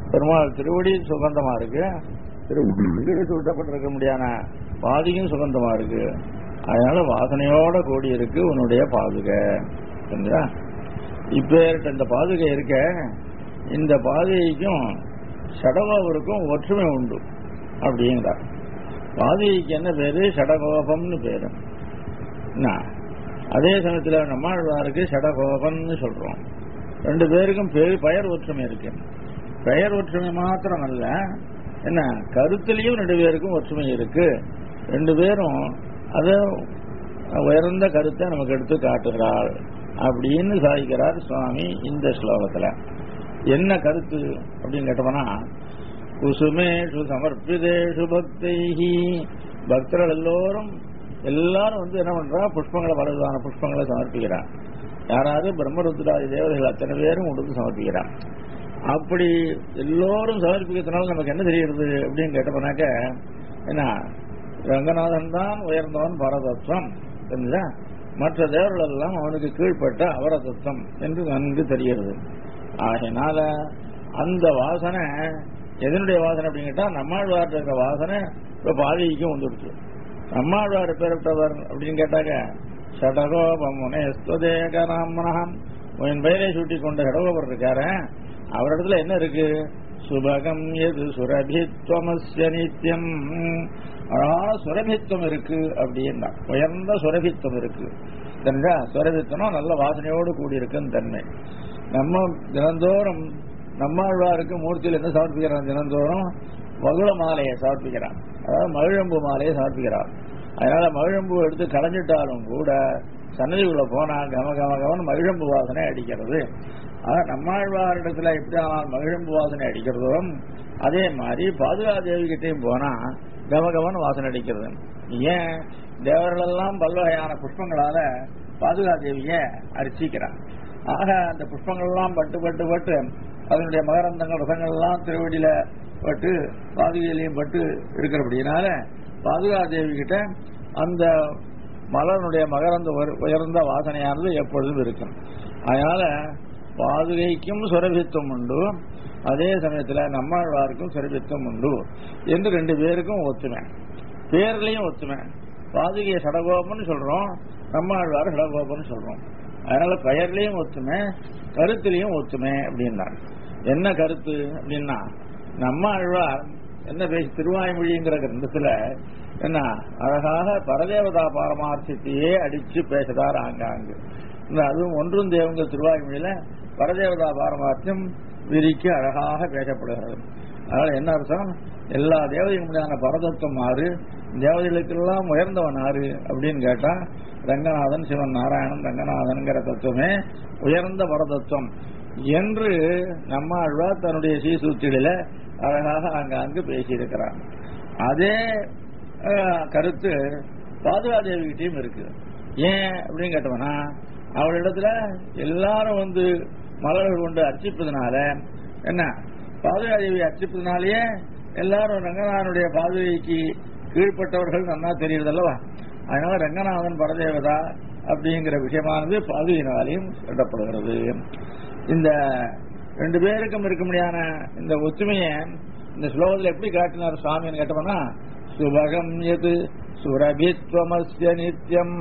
பெருமாள் திருவடி சுகந்தமா இருக்கு திருவடி சூட்டப்பட்டிருக்க முடியாத பாதியும் சுகந்தமா இருக்கு அதனால வாசனையோட கூடி இருக்கு உன்னுடைய பாதுகை சரிங்களா இப்பேர்கிட்ட இந்த பாதுகை இருக்க இந்த பாதுகைக்கும் சடகோபருக்கும் ஒற்றுமை உண்டு அப்படிங்கிறார் பாதுகைக்கு என்ன பேரு சடகோபம்னு பேரு என்ன அதே சமயத்துல நம்மாழ்வாருக்கு சடகோபம்னு சொல்றோம் ரெண்டு பேருக்கும் பேர் பெயர் ஒற்றுமை இருக்கு பெயர் ஒற்றுமை மாத்திரம் அல்ல என்ன கருத்திலையும் ரெண்டு பேருக்கும் ஒற்றுமை இருக்கு ரெண்டு பேரும் அது உயர்ந்த கருத்தை நமக்கு எடுத்து காட்டுகிறாள் அப்படின்னு சாதிக்கிறார் சுவாமி இந்த ஸ்லோகத்துல என்ன கருத்து அப்படின்னு கேட்டோம்னா குசுமேஷு சமர்ப்பிதேஷு பக்தைஹி பக்தர்கள் எல்லோரும் எல்லாரும் வந்து என்ன பண்றா புஷ்பங்களை பலவிதமான புஷ்பங்களை சமர்ப்பிக்கிறான் யாராவது பிரம்மருத்ராதி தேவதைகள் அத்தனை பேரும் கொடுத்து சமர்ப்பிக்கிறான் அப்படி எல்லோரும் சமர்ப்பிக்கிறதுனால நமக்கு என்ன தெரிகிறது அப்படின்னு கேட்டோம்னாக்க என்ன ரங்கநாதன் தான் உயர்ந்தவன் பரதத்துவம் தெரிஞ்சா மற்ற தேவர்கள் எல்லாம் அவனுக்கு கீழ்ப்பட்ட அவரதத்துவம் என்று நன்கு தெரிகிறது ஆகையினால அந்த வாசனை எதனுடைய வாசனை அப்படின்னு கேட்டா நம்மாழ்வார் இருக்கிற வாசனை இப்ப பாதிக்கும் வந்துடுச்சு நம்மாழ்வார் பேரப்பட்டவர் அப்படின்னு கேட்டாக்க சடகோபமுனே ஸ்வதேகராமனகம் உன் பெயரை சூட்டி கொண்ட சடகோபர் இருக்காரு அவரிடத்துல என்ன இருக்கு சுபகம் எது சுரபித்வமஸ்ய நித்தியம் அழகான சுரபித்துவம் இருக்கு அப்படின்னா உயர்ந்த சுரபித்துவம் இருக்கு தெரிஞ்சா சுரபித்துவம் நல்ல வாசனையோடு கூடி இருக்குன்னு தன்மை நம்ம தினந்தோறும் நம்மாழ்வாருக்கு மூர்த்தியில் என்ன சமர்ப்பிக்கிறான் தினந்தோறும் மகுள மாலையை சமர்ப்பிக்கிறான் அதாவது மகிழம்பு மாலையை சமர்ப்பிக்கிறான் அதனால மகிழம்பு எடுத்து களைஞ்சிட்டாலும் கூட சன்னதிக்குள்ள போனா கம கம கமன் மகிழம்பு வாசனை அடிக்கிறது ஆக நம்மாழ்வாரிடத்துல எப்படி ஆனால் மகிழம்பு வாசனை அடிக்கிறதோ அதே மாதிரி பாதுகா தேவி கிட்டையும் போனா கமகமன் வாசனை அடிக்கிறது ஏன் தேவர்களெல்லாம் பல்வகையான புஷ்பங்களால பாதுகா தேவிய அர்ச்சிக்கிறான் ஆக அந்த புஷ்பங்கள் எல்லாம் பட்டு பட்டு பட்டு அதனுடைய மகரந்தங்கள் ரசங்கள் எல்லாம் திருவடியில பட்டு பாதுகையிலையும் பட்டு இருக்கிறபடினால பாதுகா தேவி கிட்ட அந்த மலருடைய மகரந்த உயர்ந்த வாசனையானது எப்பொழுதும் இருக்கும் அதனால பாதுகைக்கும் சுரபித்துவம் உண்டு அதே சமயத்துல நம்மாழ்வாருக்கும் சுரபித்துவம் உண்டு என்று ரெண்டு பேருக்கும் ஒத்துமை பேர்லயும் ஒத்துமை பாதுகையை சடகோபம்னு சொல்றோம் நம்மாழ்வார் சடகோபம்னு சொல்றோம் அதனால பெயர்லயும் ஒத்துமை கருத்திலையும் ஒத்துமை அப்படின்னாங்க என்ன கருத்து அப்படின்னா நம்ம ஆழ்வார் என்ன பேசி திருவாய்மொழிங்கிற கிரந்தத்துல என்ன அழகாக பரதேவதா பாரமார்த்தத்தையே அடிச்சு பேசுறார் ஆங்காங்கு இந்த அதுவும் ஒன்றும் தேவங்க திருவாய்மொழியில பரதேவதா பாரமார்த்தம் விரிக்கு அழகாக பேசப்படுகிறது அதனால என்ன அர்த்தம் எல்லா தேவதையும் முடியான பரதத்துவம் ஆறு தேவதைகளுக்கெல்லாம் உயர்ந்தவன் ஆறு அப்படின்னு கேட்டா ரங்கநாதன் சிவன் நாராயணன் ரங்கநாதன்கிற தத்துவமே உயர்ந்த பரதத்துவம் என்று நம்ம ஆழ்வார் தன்னுடைய சீசூத்தில அழகாக அங்காங்கு பேசியிருக்கிறார் அதே கருத்து பாதுகாதேவிகிட்டையும் இருக்கு ஏன் அப்படின்னு கேட்டோம்னா அவளிடத்துல எல்லாரும் வந்து மலர்கள் கொண்டு அர்ச்சிப்பதனால என்ன பாதுகாதேவி அர்ச்சிப்பதனாலேயே எல்லாரும் ரங்கநாதனுடைய பாதுகைக்கு கீழ்ப்பட்டவர்கள் நன்னா தெரியுது அல்லவா அதனால ரங்கநாதன் பரதேவதா அப்படிங்கிற விஷயமானது பாதுகையினாலையும் சொல்லப்படுகிறது இந்த ரெண்டு பேருக்கும் இருக்க முடியாத இந்த ஒத்துமையை இந்த ஸ்லோகத்தில் எப்படி காட்டினார் சுவாமின்னு கேட்டோம்னா சுபகம் எது சுரபித்வமஸ்ய நித்தியம்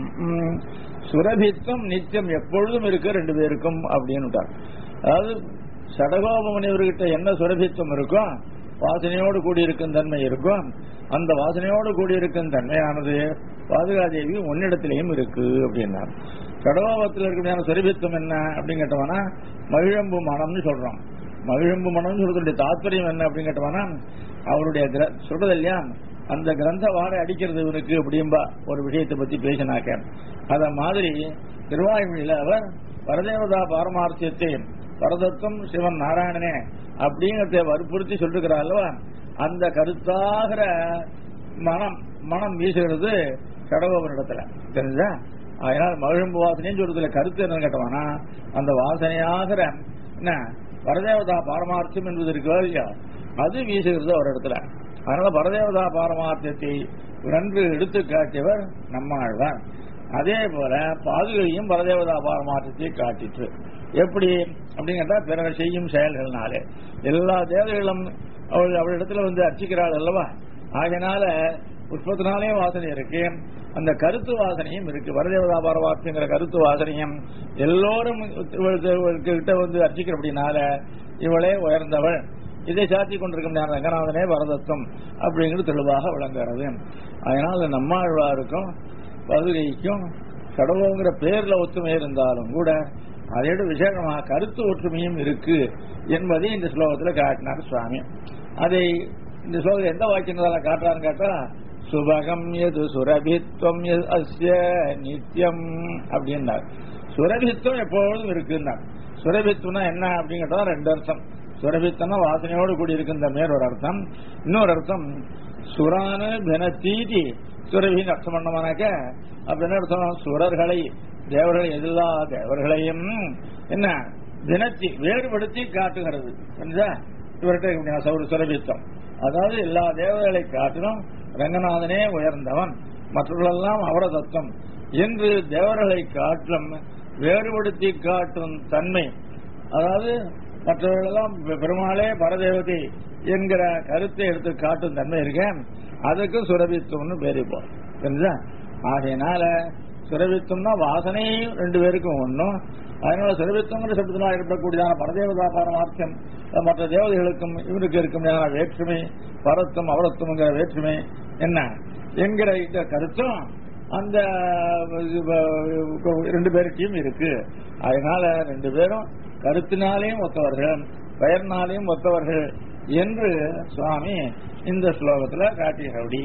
சுரபித்வம் நித்தியம் எப்பொழுதும் இருக்கு ரெண்டு பேருக்கும் அப்படின்னு அதாவது சடகோபமுனிவர்கிட்ட என்ன சுரபித்வம் இருக்கும் வாசனையோடு கூடியிருக்கும் தன்மை இருக்கும் அந்த வாசனையோடு கூடியிருக்கும் தன்மையானது பாதுகாதேவி உன்னிடத்திலையும் இருக்கு அப்படின்னார் கடோபத்தில் இருக்கக்கூடிய சுரபித்துவம் என்ன அப்படின்னு கேட்டோம்னா மகிழம்பு மனம்னு சொல்றோம் மகிழம்பு மனம்னு சொல்றதுடைய தாத்பரியம் என்ன அப்படின்னு கேட்டோம்னா அவருடைய சொல்றது இல்லையா அந்த கிரந்த வாடை அடிக்கிறது இவனுக்கு அப்படிம்பா ஒரு விஷயத்தை பத்தி பேசினாக்க அத மாதிரி திருவாய்மொழியில அவர் பரதேவதா பாரமார்த்தியத்தை பரதத்துவம் சிவன் நாராயணனே அப்படிங்கறத வற்புறுத்தி சொல்லிருக்கிறார் அல்லவா அந்த கருத்தாகிற மனம் மனம் வீசுகிறது கடகோபனிடத்துல தெரிஞ்சா அதனால மகிழம்பு வாசனைன்னு சொல்றதுல கருத்து என்னன்னு கேட்டவானா அந்த வாசனையாகிற என்ன பரதேவதா பாரமார்த்தியம் என்பது இருக்கோ இல்லையா அது வீசுகிறது ஒரு இடத்துல அதனால பரதேவதா பாரமார்த்தியத்தை நன்று எடுத்து காட்டியவர் நம்மாழ்வார் அதே போல பாதுகையும் பரதேவதா மாற்றத்தை காட்டிற்று எப்படி அப்படின்னு கேட்டா பிறர் செய்யும் செயல்கள்னாலே எல்லா தேவதைகளும் அவள் அவளிடத்துல வந்து அர்ச்சிக்கிறாள் அல்லவா ஆகையினால புஷ்பத்தினாலே வாசனை இருக்கு அந்த கருத்து வாசனையும் இருக்கு வரதேவதா பாரவார்த்தைங்கிற கருத்து வாசனையும் எல்லோரும் கிட்ட வந்து அர்ச்சிக்கிறபடினால இவளே உயர்ந்தவள் இதை சாத்தி கொண்டிருக்கும் ரங்கநாதனே வரதத்துவம் அப்படிங்கிறது தெளிவாக விளங்குகிறது அதனால நம்மாழ்வாருக்கும் பதுகைக்கும் கடவுளுங்கிற பேர்ல ஒற்றுமை இருந்தாலும் கூட அதோட விசேஷமாக கருத்து ஒற்றுமையும் இருக்கு என்பதை இந்த ஸ்லோகத்தில் காட்டினார் சுவாமி அதை இந்த ஸ்லோகத்தில் எந்த வாக்கியங்களால காட்டுறான்னு கேட்டா சுபகம் எது சுரபித்வம் அஸ்ய நித்தியம் அப்படின்னார் சுரபித்வம் எப்பொழுதும் இருக்குன்னார் சுரபித்வம்னா என்ன அப்படின்னு கேட்டா ரெண்டு அர்த்தம் சுரபித்தம்னா வாசனையோடு கூடி இருக்கின்ற மேல் ஒரு அர்த்தம் இன்னொரு அர்த்தம் சுரானு பினத்தீதி சுரபின்னு அர்த்தம் பண்ணமானாக்க அப்ப என்ன அர்த்தம் சுரர்களை தேவர்களை எல்லா தேவர்களையும் என்ன தினத்தி வேறுபடுத்தி காட்டுகிறது இவர்கிட்ட சௌர சுரபித்தம் அதாவது எல்லா தேவர்களை காட்டிலும் ரங்கநாதனே உயர்ந்தவன் மற்றவர்களெல்லாம் அவர தத்துவம் என்று தேவர்களை காட்டிலும் வேறுபடுத்தி காட்டும் தன்மை அதாவது மற்றவர்களெல்லாம் பெருமாளே பரதேவதை என்கிற கருத்தை எடுத்து காட்டும் தன்மை இருக்கேன் அதுக்கு சுரபித்துவம்னு பேரு புரிஞ்சா ஆகையினால சுரபித்துவம்னா வாசனை ரெண்டு பேருக்கும் ஒன்றும் அதனால சுரபித்துவங்கிற சப்தத்தினால் ஏற்படக்கூடியதான பரதேவதா பாரமார்த்தம் மற்ற தேவதைகளுக்கும் இவருக்கு இருக்கும் வேற்றுமை பரத்தும் அவரத்துவங்கிற வேற்றுமை என்ன என்கிற இந்த கருத்தும் அந்த ரெண்டு பேருக்கையும் இருக்கு அதனால ரெண்டு பேரும் கருத்தினாலேயும் ஒத்தவர்கள் பெயர்னாலேயும் ஒத்தவர்கள் என்று சுவாமி இந்த ஸ்லோகத்தில் காட்டுகிறபடி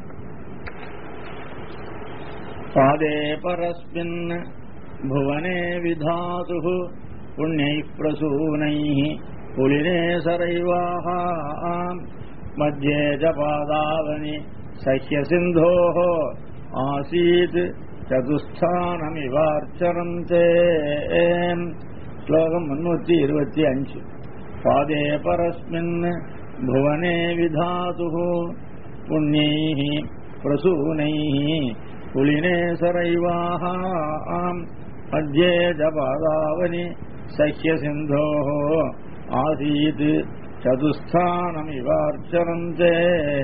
பாதே பரஸ்மின் புவனே விதாது புண்ணியை பிரசூனை புலினே சரைவாக மத்தியே ஜ பாதாவனி சஹ்ய சிந்தோ ஆசீத் சதுஸ்தானமிவார்ச்சரந்தே ஸ்லோகம் முன்னூத்தி இருபத்தி அஞ்சு பாதே பரஸ்மின் புவனே விதாது புண்ணியை பிரசூனை புலினே சரைவாக மத்தியே ஜபாதாவனி சஹ்ய சிந்தோ ஆசீத் சதுஸ்தானமிவார்ச்சரந்தே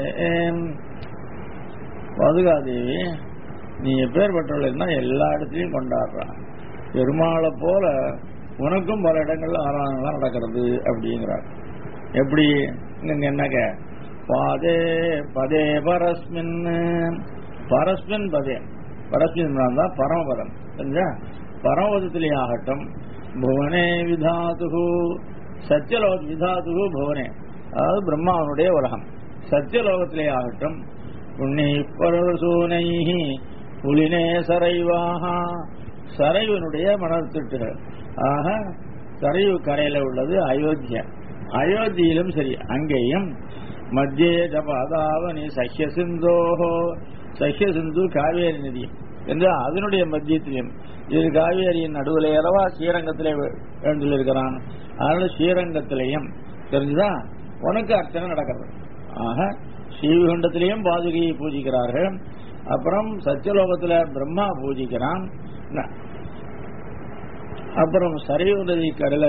பதுகாதேவி நீ எப்பேற்பட்டவள்னா எல்லா இடத்துலையும் கொண்டாடுறான் பெருமாளை போல உனக்கும் பல இடங்கள்ல ஆராதனை நடக்கிறது அப்படிங்கிறார் எப்படி இங்க என்னங்க பாதே பதே பரஸ்மின் பரஸ்மின் பதே பரஸ்மின் தான் பரமபதம் சரிங்களா பரமபதத்திலே ஆகட்டும் புவனே விதாது சத்தியலோக விதாது புவனே அதாவது பிரம்மாவனுடைய உலகம் சத்தியலோகத்திலே ஆகட்டும் புண்ணி பரசூனை புலினே சரைவாக சரைவனுடைய மணத்திட்டுகள் ஆக சரைவு கரையில உள்ளது அயோத்தியா அயோத்தியிலும் சரி அங்கேயும் மத்திய ஜபாதாவனி சஹ்ய சிந்தோஹோ சஹ்ய சிந்து காவேரி நதி என்று அதனுடைய மத்தியத்திலும் இது காவேரியின் நடுவில் அல்லவா ஸ்ரீரங்கத்திலே எழுந்திருக்கிறான் அதனால ஸ்ரீரங்கத்திலையும் தெரிஞ்சுதா உனக்கு அர்ச்சனை நடக்கிறது ஆக ஸ்ரீவிகுண்டத்திலையும் பாதுகையை பூஜிக்கிறார்கள் அப்புறம் சத்தியலோகத்துல பிரம்மா பூஜிக்கிறான் அப்புறம் சரிவு நதி கடல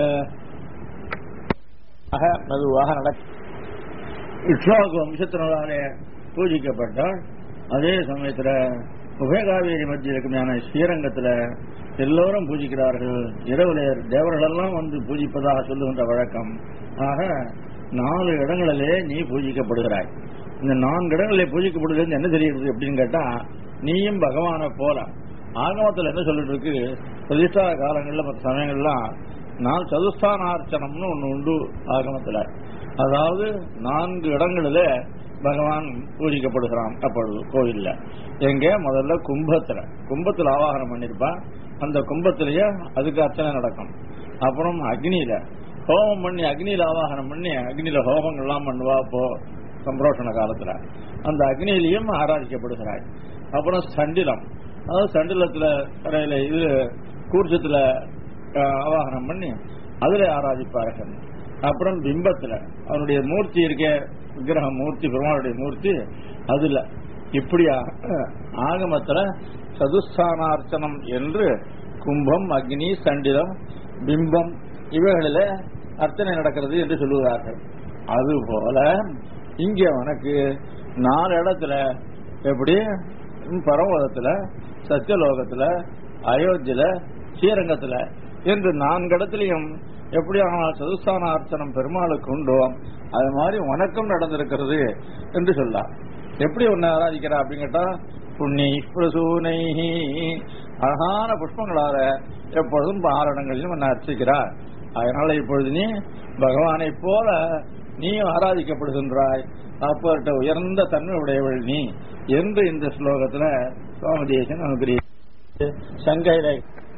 மெதுவாக நடக்க இக்ஷாக்கு வம்சத்தினராலே பூஜிக்கப்பட்டால் அதே சமயத்துல உபயகாவேரி மத்தியில் இருக்கும் ஸ்ரீரங்கத்துல எல்லோரும் பூஜிக்கிறார்கள் இரவுல தேவர்களெல்லாம் வந்து பூஜிப்பதாக சொல்லுகின்ற வழக்கம் ஆக நாலு இடங்களிலே நீ பூஜிக்கப்படுகிறாய் இந்த நான்கு இடங்களிலே பூஜிக்கப்படுகிறது என்ன தெரியுது அப்படின்னு கேட்டா நீயும் பகவானை போல ஆகமத்தில் என்ன சொல்லிட்டு இருக்கு பிரதிஷ்டா காலங்களில் மற்ற சமயங்கள்லாம் நான் சதுஸ்தானார்ச்சனம்னு ஒன்று உண்டு ஆகமத்தில் அதாவது நான்கு இடங்களில் பகவான் பூஜிக்கப்படுகிறான் அப்பொழுது கோவில்ல எங்க முதல்ல கும்பத்துல கும்பத்துல ஆவாகனம் பண்ணிருப்பான் அந்த கும்பத்திலேயே அதுக்கு அர்ச்சனை நடக்கும் அப்புறம் அக்னியில ஹோமம் பண்ணி அக்னியில ஆவாகனம் பண்ணி அக்னியில ஹோமங்கள்லாம் பண்ணுவா இப்போ சம்பரோஷண காலத்துல அந்த அக்னியிலையும் ஆராதிக்கப்படுகிறாய் அப்புறம் சண்டிலம் அதாவது சண்டிலத்துல கரையில இது கூர்ச்சத்துல ஆவாகனம் பண்ணி அதுல ஆராதிப்பார்கள் அப்புறம் பிம்பத்துல அவனுடைய மூர்த்தி இருக்க விக்கிரக மூர்த்தி பெருமாளுடைய மூர்த்தி அதுல இப்படி ஆகமத்துல சதுஸ்தானார்ச்சனம் என்று கும்பம் அக்னி சண்டிலம் பிம்பம் இவைகளில அர்ச்சனை நடக்கிறது என்று சொல்லுகிறார்கள் அதுபோல இங்க உனக்கு நாலு இடத்துல எப்படி ம், பரமபதத்துல சத்தியலோகத்துல அயோத்தியில ஸ்ரீரங்கத்துல என்று நான்கு இடத்துலயும் எப்படி ஆனால் சதுஸ்தான அர்ச்சனம் பெருமாளுக்கு உண்டோ அது மாதிரி உனக்கும் நடந்திருக்கிறது என்று சொல்லலாம் எப்படி உன்னை ஆராதிக்கிறா அப்படின்னு கேட்டா புண்ணி பிரசூனை அழகான புஷ்பங்களால எப்பொழுதும் பாரணங்களிலும் உன்னை அர்ச்சிக்கிறார் அதனால இப்பொழுது நீ பகவானை போல நீ ஆராதிக்கப்படுகின்றாய் அப்பட்ட உயர்ந்த தன்மை உடையவள் நீ என்று இந்த ஸ்லோகத்துல சுவாமி தேசன் நமக்கு சங்கையில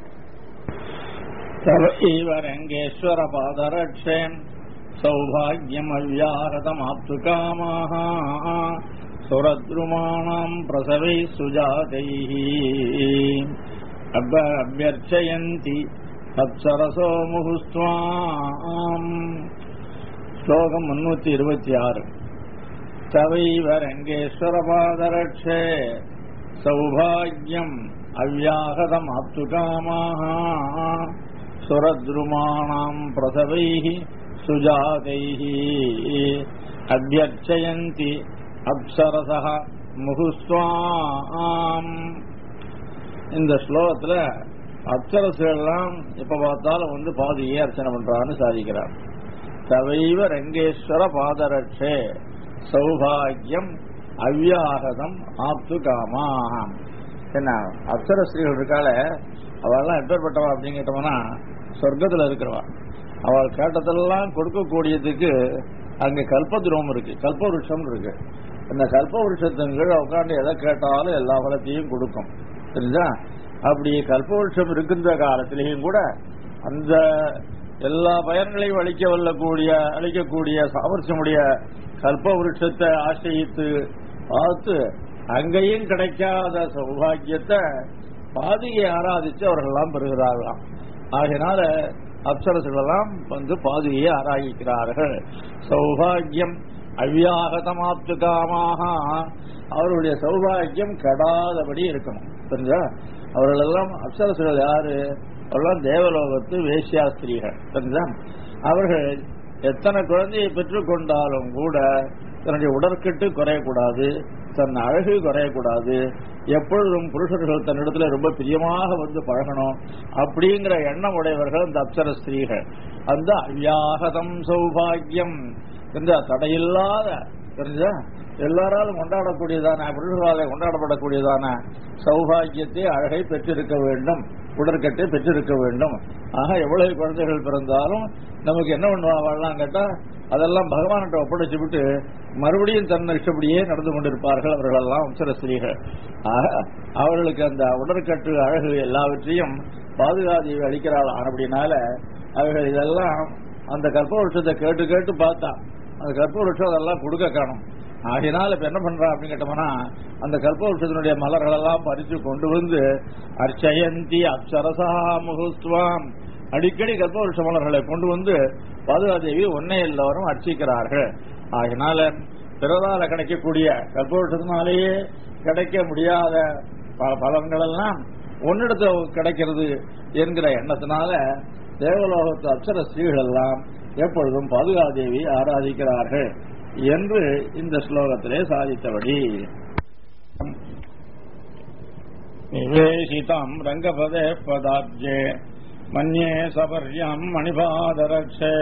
ரங்கேஸ்வர பாதரட்சேன் சௌபாகியம் அவ்யாகதமாப்து காமாக சுரத்ருமாணாம் பிரசவை சுஜாதைः அப அபியர்ச்சயந்தி அப்சரசோ முகுஸ்வாம் ஸ்லோகம் முன்னூத்தி இருபத்தி ஆறு சவைவ ரங்கேஸ்வர பாதரட்சே சௌபாகியம் அவ்யாகதம் ஆப்து காமாக சுரத்ருமாணாம் பிரசவைः சுஜாதைः அபியர்ச்சயந்தி அப்சரசः முகுஸ்வாம் இந்த ஸ்லோகத்துல அப்சரசுகள்லாம் எப்ப பார்த்தாலும் வந்து பாதியை அர்ச்சனை பண்றான்னு சாதிக்கிறார் தவைவ ரங்கேஸ்வர பாதரட்சே சௌபாகியம் அவ்யாகதம் ஆப்து காமாம் என்ன அப்சர ஸ்ரீகள் இருக்கால அவெல்லாம் எப்பேற்பட்டவா அப்படின்னு கேட்டோம்னா சொர்க்கத்துல இருக்கிறவா அவள் கேட்டதெல்லாம் கொடுக்கக்கூடியதுக்கு அங்க கல்பத்ரோம் இருக்கு கல்ப விருட்சம் இருக்கு இந்த கல்ப விருட்சத்தின் கீழே உட்காந்து எதை கேட்டாலும் எல்லா பலத்தையும் கொடுக்கும் தெரிஞ்சா அப்படி கல்ப விருட்சம் இருக்கின்ற காலத்திலேயும் கூட அந்த எல்லா பயன்களையும் அளிக்க வல்லக்கூடிய அளிக்கக்கூடிய சாமர்த்தியமுடைய கல்ப விருட்சத்தை ஆசிரியித்து பார்த்து அங்கேயும் கிடைக்காத சௌபாகியத்தை பாதியை ஆராதிச்சு அவர்கள் எல்லாம் பெறுகிறார்களாம் ஆகையினால அப்சரசுகளெல்லாம் வந்து பாதியை ஆராயிக்கிறார்கள் சௌபாகியம் அவ்யாகதமாப்து காமாக அவர்களுடைய சௌபாகியம் கெடாதபடி இருக்கணும் தெரிஞ்சா அவர்கள் எல்லாம் அப்சரசுகள் யாரு அவர்களெல்லாம் தேவலோகத்து வேஷ்யாஸ்திரிகள் தெரிஞ்சா அவர்கள் எத்தனை குழந்தையை பெற்றுக்கொண்டாலும் கூட தன்னுடைய உடற்கட்டு குறையக்கூடாது தன் அழகு குறையக்கூடாது எப்பொழுதும் புருஷர்கள் தன்னிடத்துல ரொம்ப பிரியமாக வந்து பழகணும் அப்படிங்கிற எண்ணம் உடையவர்கள் அந்த அப்சர ஸ்திரீகள் அந்த அவ்யாகதம் சௌபாகியம் என்ற தடையில்லாத தெரிஞ்சா எல்லாராலும் கொண்டாடக்கூடியதான புருஷர்களாலே கொண்டாடப்படக்கூடியதான சௌபாகியத்தை அழகை பெற்றிருக்க வேண்டும் உடற்கட்டை பெற்றிருக்க வேண்டும் ஆக எவ்வளவு குழந்தைகள் பிறந்தாலும் நமக்கு என்ன பண்ணுவாங்கலாம் கேட்டா அதெல்லாம் பகவான்கிட்ட ஒப்படைச்சு விட்டு மறுபடியும் தன் இஷ்டப்படியே நடந்து கொண்டிருப்பார்கள் அவர்களெல்லாம் வம்சர ஸ்திரீகள் ஆக அவர்களுக்கு அந்த உடற்கட்டு அழகு எல்லாவற்றையும் பாதுகாதி அளிக்கிறாள் ஆனபடினால அவர்கள் இதெல்லாம் அந்த கற்ப வருஷத்தை கேட்டு கேட்டு பார்த்தா அந்த கற்ப வருஷம் அதெல்லாம் கொடுக்க காணும் ஆகினால் இப்ப என்ன பண்றா அப்படின்னு கேட்டோம்னா அந்த கல்ப வருஷத்தினுடைய மலர்கள் எல்லாம் பறித்து கொண்டு வந்து அர்ச்சயந்தி அப்சரசா முகுஸ்துவாம் அடிக்கடி கல்ப வருஷ மலர்களை கொண்டு வந்து பாதுகாதேவி ஒன்னே எல்லாரும் அர்ச்சிக்கிறார்கள் ஆகினால பிறதால கிடைக்கக்கூடிய கல்ப வருஷத்தினாலேயே கிடைக்க முடியாத ப- பலன்கள் எல்லாம் ஒன்னிடத்துல கிடைக்கிறது என்கிற எண்ணத்தினால தேவலோகத்து அப்சர ஸ்ரீகள் எல்லாம் எப்பொழுதும் பாதுகாதேவி ஆராதிக்கிறார்கள் என்று இந்த ஸ்லோகத்திலே சாதித்தபடி நிவேசிதாம் ரங்கபதே பதாப்ஜே மன்யே சபர்யாம் மணிபாதரக்ஷே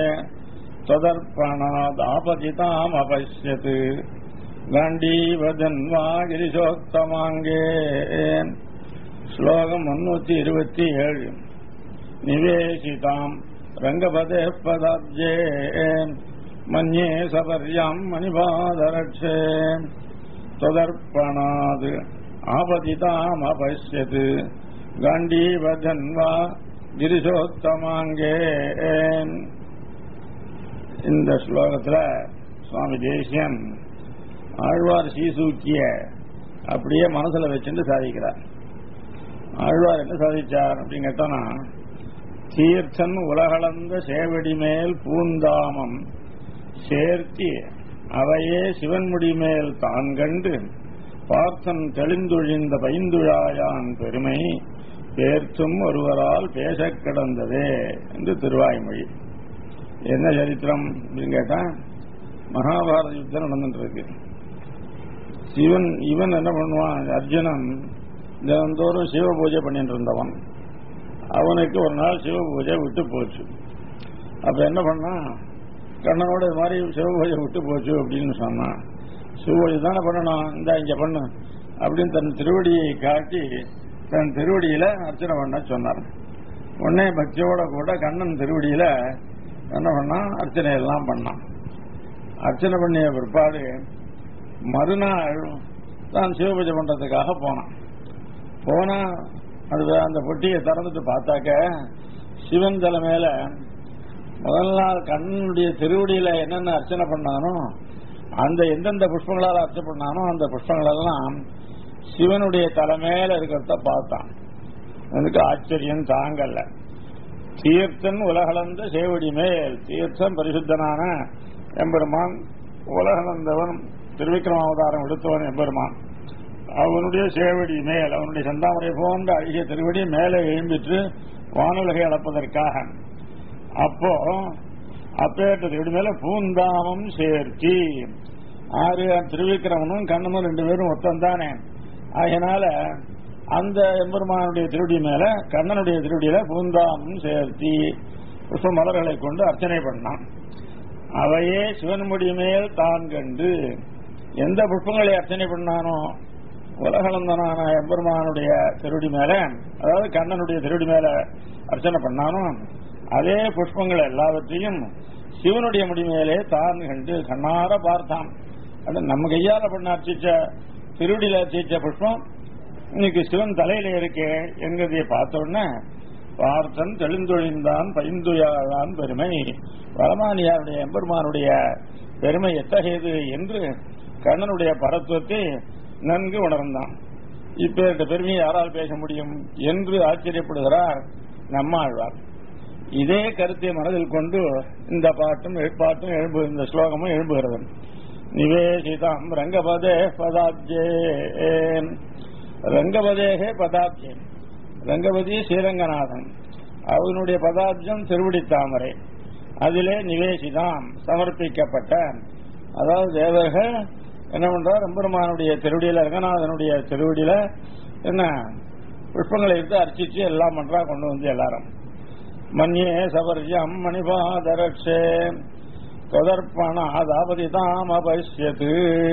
त्वदर्पणादापतिताम् अपश्यत् கண்டீவதன்வா கிரிசோத்தமாங்கே ஸ்லோகம் முன்னூத்தி இருபத்தி ஏழு நிவேசிதாம் ரங்கபதே பதாப்ஜே மன்யே சபர்யாம் மணிபாதரட்சே தொதர்ப்பணாத் ஆபதிதாம் அபஷ்யத் காண்டீவதன்வா கிரிசோத்தமாங்கே இந்த ஸ்லோகத்துல சுவாமி தேசியன் ஆழ்வார் சீசூக்கிய அப்படியே மனசுல வச்சுட்டு சாதிக்கிறார் ஆழ்வார் என்ன சாதிச்சார் அப்படின்னு கேட்டோம்னா தீர்த்தன் உலகளந்த சேவடி மேல் பூந்தாமம் சேர்த்தி அவையே சிவன்முடி மேல் தான் கண்டு பார்த்தன் தெளிந்தொழிந்த பைந்துழாயான் பெருமை பேர்த்தும் ஒருவரால் பேசக் கிடந்ததே என்று திருவாய்மொழி என்ன சரித்திரம் அப்படின்னு கேட்டா மகாபாரத யுத்தம் நடந்துட்டு இருக்கு சிவன் இவன் என்ன பண்ணுவான் அர்ஜுனன் தினந்தோறும் சிவ பூஜை பண்ணிட்டு இருந்தவன் அவனுக்கு ஒரு நாள் சிவ பூஜை விட்டு போச்சு அப்ப என்ன பண்ணான் கண்ணனோட இது மாதிரி சிவ பூஜை விட்டு போச்சு அப்படின்னு சொன்னான் சிவ பூஜை தானே பண்ணணும் இந்த இங்க பண்ணு அப்படின்னு தன் திருவடியை காட்டி தன் திருவடியில அர்ச்சனை பண்ண சொன்னார் உடனே பக்தியோட கூட கண்ணன் திருவடியில என்ன பண்ணான் அர்ச்சனை எல்லாம் பண்ணான் அர்ச்சனை பண்ணிய பிற்பாடு மறுநாள் தான் சிவபூஜை பண்றதுக்காக போனான் போனா அது அந்த பொட்டியை திறந்துட்டு பார்த்தாக்க சிவன் தலை மேல முதல் நாள் கண்ணனுடைய திருவடியில என்னென்ன அர்ச்சனை பண்ணானோ அந்த எந்தெந்த புஷ்பங்களால் அர்ச்சனை பண்ணானோ அந்த புஷ்பங்கள் எல்லாம் சிவனுடைய தலை மேல இருக்கிறத பார்த்தான் எனக்கு ஆச்சரியம் தாங்கல்ல தீர்த்தன் உலகளந்த சேவடி மேல் தீர்த்தம் பரிசுத்தனான எம்பெருமான் உலகளந்தவன் திருவிக்ரமாவதாரம் எடுத்தவன் எம்பெருமான் அவனுடைய சேவடி மேல் அவனுடைய சந்தாமரை போன்ற அழகிய திருவடி மேலே எழும்பிற்று வானுலகை அளப்பதற்காக அப்போ அப்பேற்ற திருவடி மேல பூந்தாமம் சேர்த்தி ஆறு திருவிக்கிரமனும் கண்ணனும் ரெண்டு பேரும் ஒத்தந்தானே ஆகையினால அந்த எம்பெருமானுடைய திருவடி மேல கண்ணனுடைய திருவடியில பூந்தாமம் சேர்த்தி புஷ்ப மலர்களை கொண்டு அர்ச்சனை பண்ணான் அவையே சிவன்முடி மேல் தான் கண்டு எந்த புஷ்பங்களை அர்ச்சனை பண்ணானோ உலகளந்தனான எம்பெருமானுடைய திருவடி மேல அதாவது கண்ணனுடைய திருவடி மேல அர்ச்சனை பண்ணானோ அதே புஷ்பங்கள் எல்லாவற்றையும் சிவனுடைய முடி மேலே தான் கண்டு கண்ணார பார்த்தான் அது நம்ம கையால பண்ண அர்ச்சிச்ச திருவடியில அர்ச்சிச்ச புஷ்பம் இன்னைக்கு சிவன் தலையில இருக்கே என்கிறதை பார்த்த உடனே பார்த்தன் தெளிந்தொழிந்தான் பைந்துயாதான் பெருமை வளமானியாருடைய எம்பெருமானுடைய பெருமை எத்தகையது என்று கண்ணனுடைய பரத்துவத்தை நன்கு உணர்ந்தான் இப்பேற்ற பெருமையை யாரால் பேச முடியும் என்று ஆச்சரியப்படுகிறார் நம்மாழ்வார் இதே கருத்தை மனதில் கொண்டு இந்த பாட்டும் பாட்டும் எழும்பு இந்த ஸ்லோகமும் எழும்புகிறது நிவேசிதாம் ரங்கபதே பதாப்ஜே ரங்கபதேகே பதாப்ஜே ரங்கபதி ஸ்ரீரங்கநாதன் அவனுடைய பதாப்ஜம் திருவடி தாமரை அதிலே நிவேசிதாம் சமர்ப்பிக்கப்பட்ட அதாவது தேவர்கள் என்ன பண்றார் எம்பெருமானுடைய திருவடியில ரங்கநாதனுடைய திருவடியில என்ன புஷ்பங்களை எடுத்து அர்ச்சிச்சு எல்லாம் பண்றா கொண்டு வந்து எல்லாரும் மன்யே சபர்யம் மணிபாதரட்சே தொதர்ப்பணாதாபதி தாம் அபஷ்யத்து